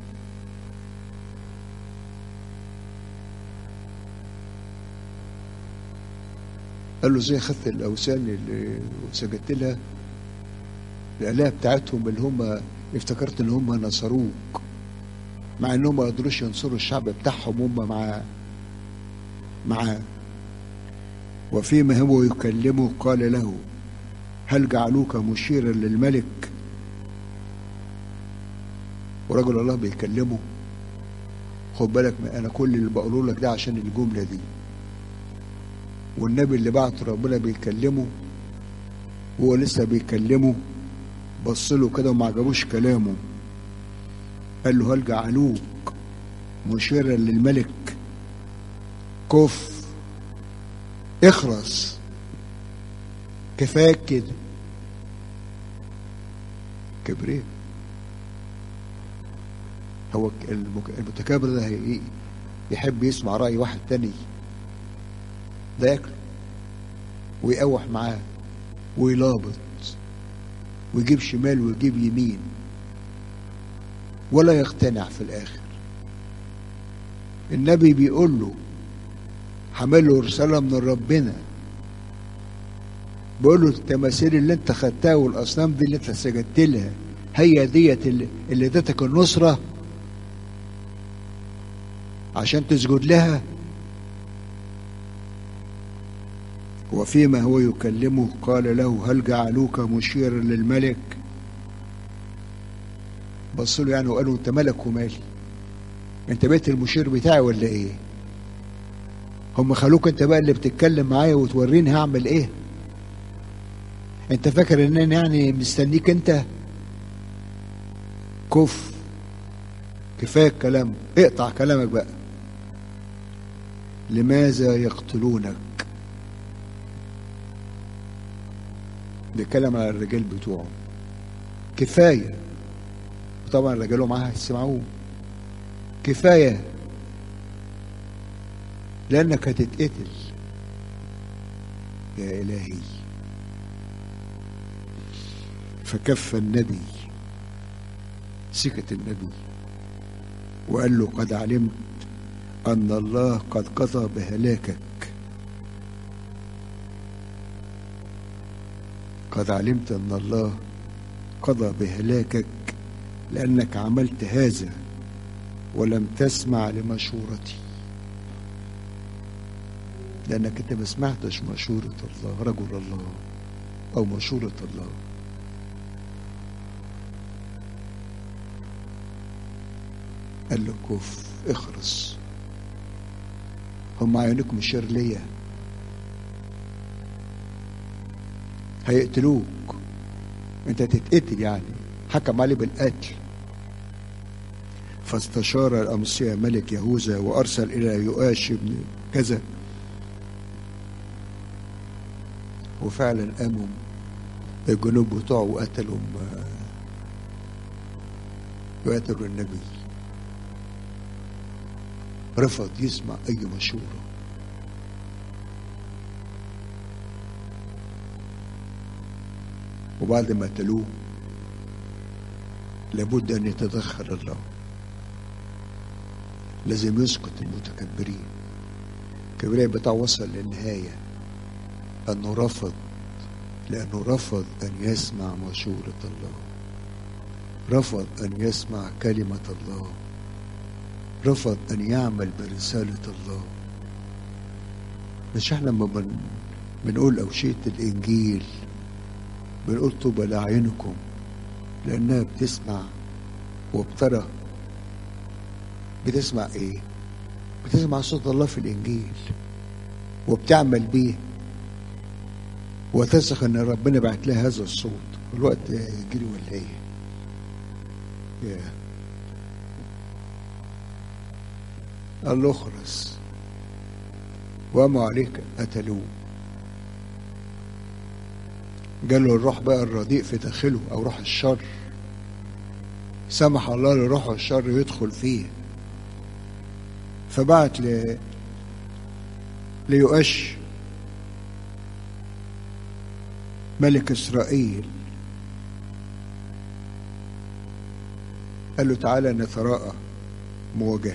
S1: قال له زي خدت الأوثان اللي سجدت لها الآلهة بتاعتهم اللي هم افتكرت ان هم نصروك مع انهم ما قدروش ينصروا الشعب بتاعهم هم مع معاه وفيما هو يكلمه قال له هل جعلوك مشيرا للملك ورجل الله بيكلمه خد بالك من انا كل اللي بقوله لك ده عشان الجمله دي والنبي اللي بعت ربنا بيكلمه وهو لسه بيكلمه بص له كده وما عجبوش كلامه قال له هل جعلوك مشيرا للملك كف اخرس كفاك كده كبريت هو المك- المتكبر ده هي- يحب يسمع رأي واحد تاني ده ياكله ويقوح معاه ويلابط ويجيب شمال ويجيب يمين ولا يقتنع في الآخر النبي بيقول له حمل له رسالة من ربنا بيقول له التماثيل اللي انت خدتها والاصنام دي اللي انت سجدت لها هي ديت اللي اللي ادتك النصره عشان تسجد لها وفيما هو يكلمه قال له هل جعلوك مشيرا للملك بص له يعني وقال له انت ملك ومالي انت بقيت المشير بتاعي ولا ايه هم خلوك انت بقى اللي بتتكلم معايا وتوريني هعمل ايه انت فاكر ان انا يعني مستنيك انت كف كفايه الكلام اقطع كلامك بقى لماذا يقتلونك بيتكلم على الرجال بتوعه كفايه طبعا رجاله معاه هيسمعوه كفايه لانك هتتقتل يا الهي فكف النبي سكت النبي وقال له قد علمت أن الله قد قضى بهلاكك قد علمت أن الله قضى بهلاكك لأنك عملت هذا ولم تسمع لمشورتي لأنك أنت ما سمعتش مشورة الله رجل الله أو مشورة الله قال له كف اخرس هم عيونكم شر ليا هيقتلوك انت تتقتل يعني حكم عليه بالقتل فاستشار الأمصية ملك يهوذا وأرسل إلى يؤاش بن كذا وفعلا قاموا الجنوب بتوعه وقتلوا وقتلوا النبي رفض يسمع أي مشورة وبعد ما قتلوه لابد أن يتدخل الله لازم يسقط المتكبرين الكبرياء بتاعه وصل للنهاية أنه رفض لأنه رفض أن يسمع مشورة الله رفض أن يسمع كلمة الله رفض أن يعمل برسالة الله مش احنا لما بن بنقول أوشية الإنجيل بنقول طوبى لأعينكم لأنها بتسمع وبترى بتسمع إيه؟ بتسمع صوت الله في الإنجيل وبتعمل بيه وتثق إن ربنا بعت لها هذا الصوت الوقت جري ولا إيه؟ yeah. قال له اخرس وقاموا عليك قتلوه جاله الروح بقى الرديء في داخله او روح الشر سمح الله لروح الشر يدخل فيه فبعت ل ليؤش ملك اسرائيل قال له تعالى نتراءى مواجهه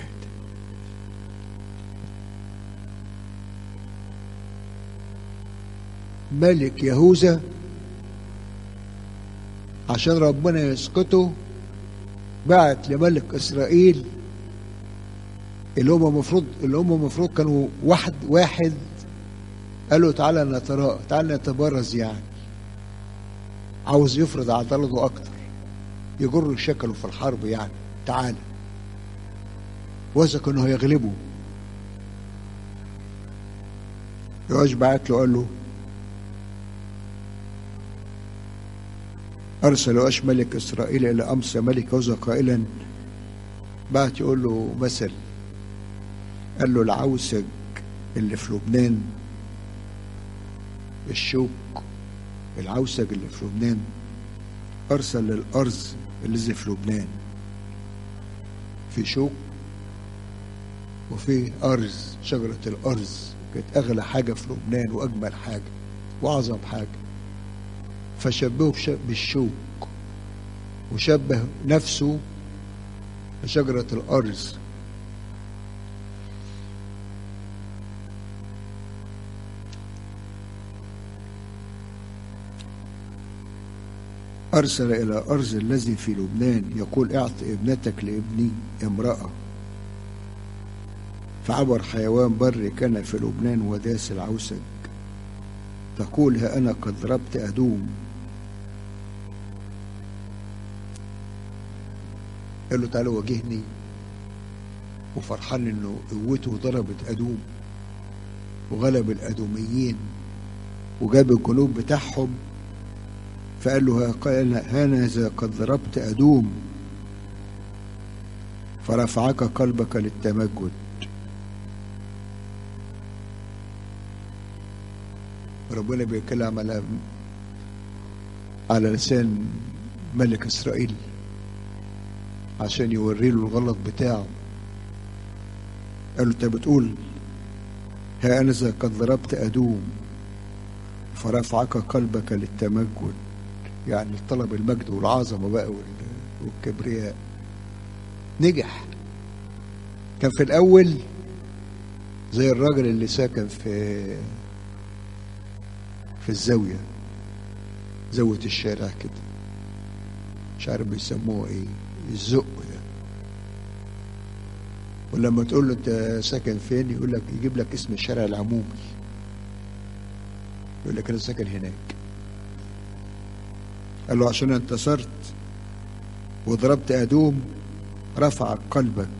S1: ملك يهوذا عشان ربنا يسقطه بعت لملك اسرائيل اللي هم المفروض اللي هم المفروض كانوا واحد واحد قالوا تعالى نتراءى تعالى نتبارز يعني عاوز يفرض عضلاته اكتر يجر شكله في الحرب يعني تعالى وثق انه هيغلبه يعوش بعت له قال له أرسل يؤاش ملك إسرائيل إلى أمس ملك يهوذا قائلا بعت يقول له مثل قال له العوسج اللي في لبنان الشوك العوسج اللي في لبنان أرسل للأرز الذي في لبنان في شوك وفي أرز شجرة الأرز كانت أغلى حاجة في لبنان وأجمل حاجة وأعظم حاجة فشبهه بالشوك وشبه نفسه بشجرة الأرز أرسل إلى أرز الذي في لبنان يقول اعط ابنتك لابني امرأة فعبر حيوان بري كان في لبنان وداس العوسج تقول ها أنا قد ضربت أدوم قال له تعالى واجهني وفرحان انه قوته ضربت ادوم وغلب الادوميين وجاب الجنوب بتاعهم فقال له قال هانذا قد ضربت ادوم فرفعك قلبك للتمجد ربنا بيتكلم على على لسان ملك اسرائيل عشان يوري له الغلط بتاعه قال له انت بتقول ها انذا قد ضربت ادوم فرفعك قلبك للتمجد يعني طلب المجد والعظمه بقى والكبرياء نجح كان في الاول زي الراجل اللي ساكن في في الزاويه زاويه الشارع كده مش عارف بيسموه ايه الزق ده ولما تقول له انت ساكن فين يقول لك يجيب لك اسم الشارع العمومي يقول لك انا ساكن هناك قال له عشان انتصرت وضربت ادوم رفع قلبك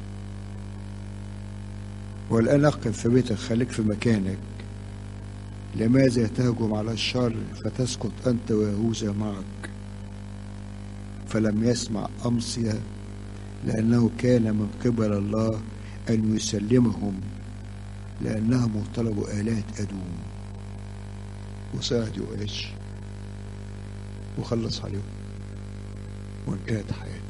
S1: والان اقم في بيتك خليك في مكانك لماذا تهجم على الشر فتسقط انت ويهوذا معك فلم يسمع أمصية لأنه كان من قبل الله أن يسلمهم لأنهم طلبوا آلات أدوم وصعد يؤاش وخلص عليهم وانتهت حياته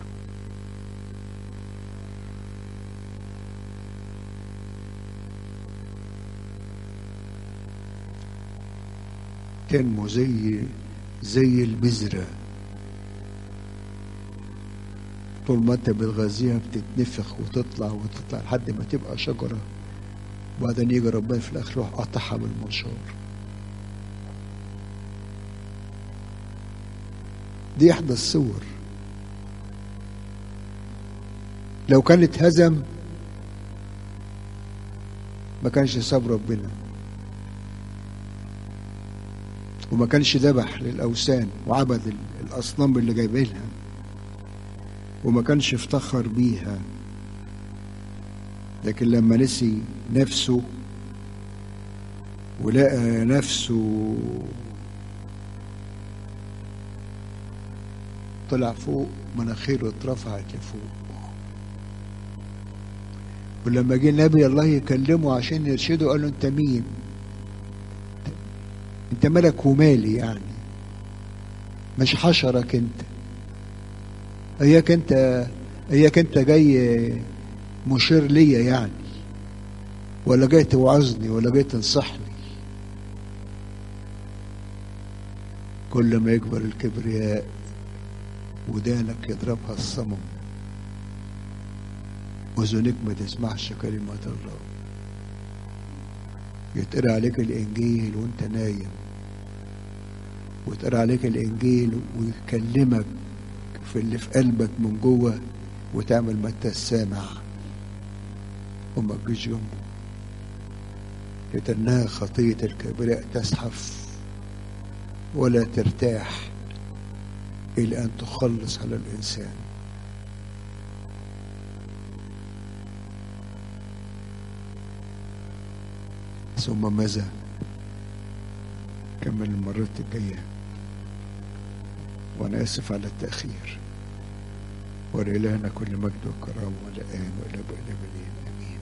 S1: تنمو زي زي البذره طول ما انت بتغذيها بتتنفخ وتطلع وتطلع لحد ما تبقى شجره وبعدين يجي ربنا في الاخر يروح قاطعها بالمنشار دي احدى الصور لو كان اتهزم ما كانش ساب ربنا وما كانش ذبح للاوثان وعبد الاصنام اللي جايبينها وما كانش افتخر بيها لكن لما نسي نفسه ولقى نفسه طلع فوق مناخيره اترفعت لفوق ولما جه النبي الله يكلمه عشان يرشده قال له انت مين انت ملك ومالي يعني مش حشرك انت اياك انت اياك انت جاي مشير ليا يعني ولا جاي توعظني ولا جاي تنصحني كل ما يكبر الكبرياء ودانك يضربها الصمم وذنك ما تسمعش كلمة الله يتقرا عليك الإنجيل وأنت نايم ويتقرا عليك الإنجيل ويكلمك في اللي في قلبك من جوه وتعمل ما انت سامع وما تجيش جنبه لتنها خطية الكبرياء تزحف ولا ترتاح إلى أن تخلص على الإنسان ثم ماذا كمل المرات الجاية وأنا آسف على التأخير ولإلهنا كل مجد وكرامة والآن وإلى أبد الآبدين آمين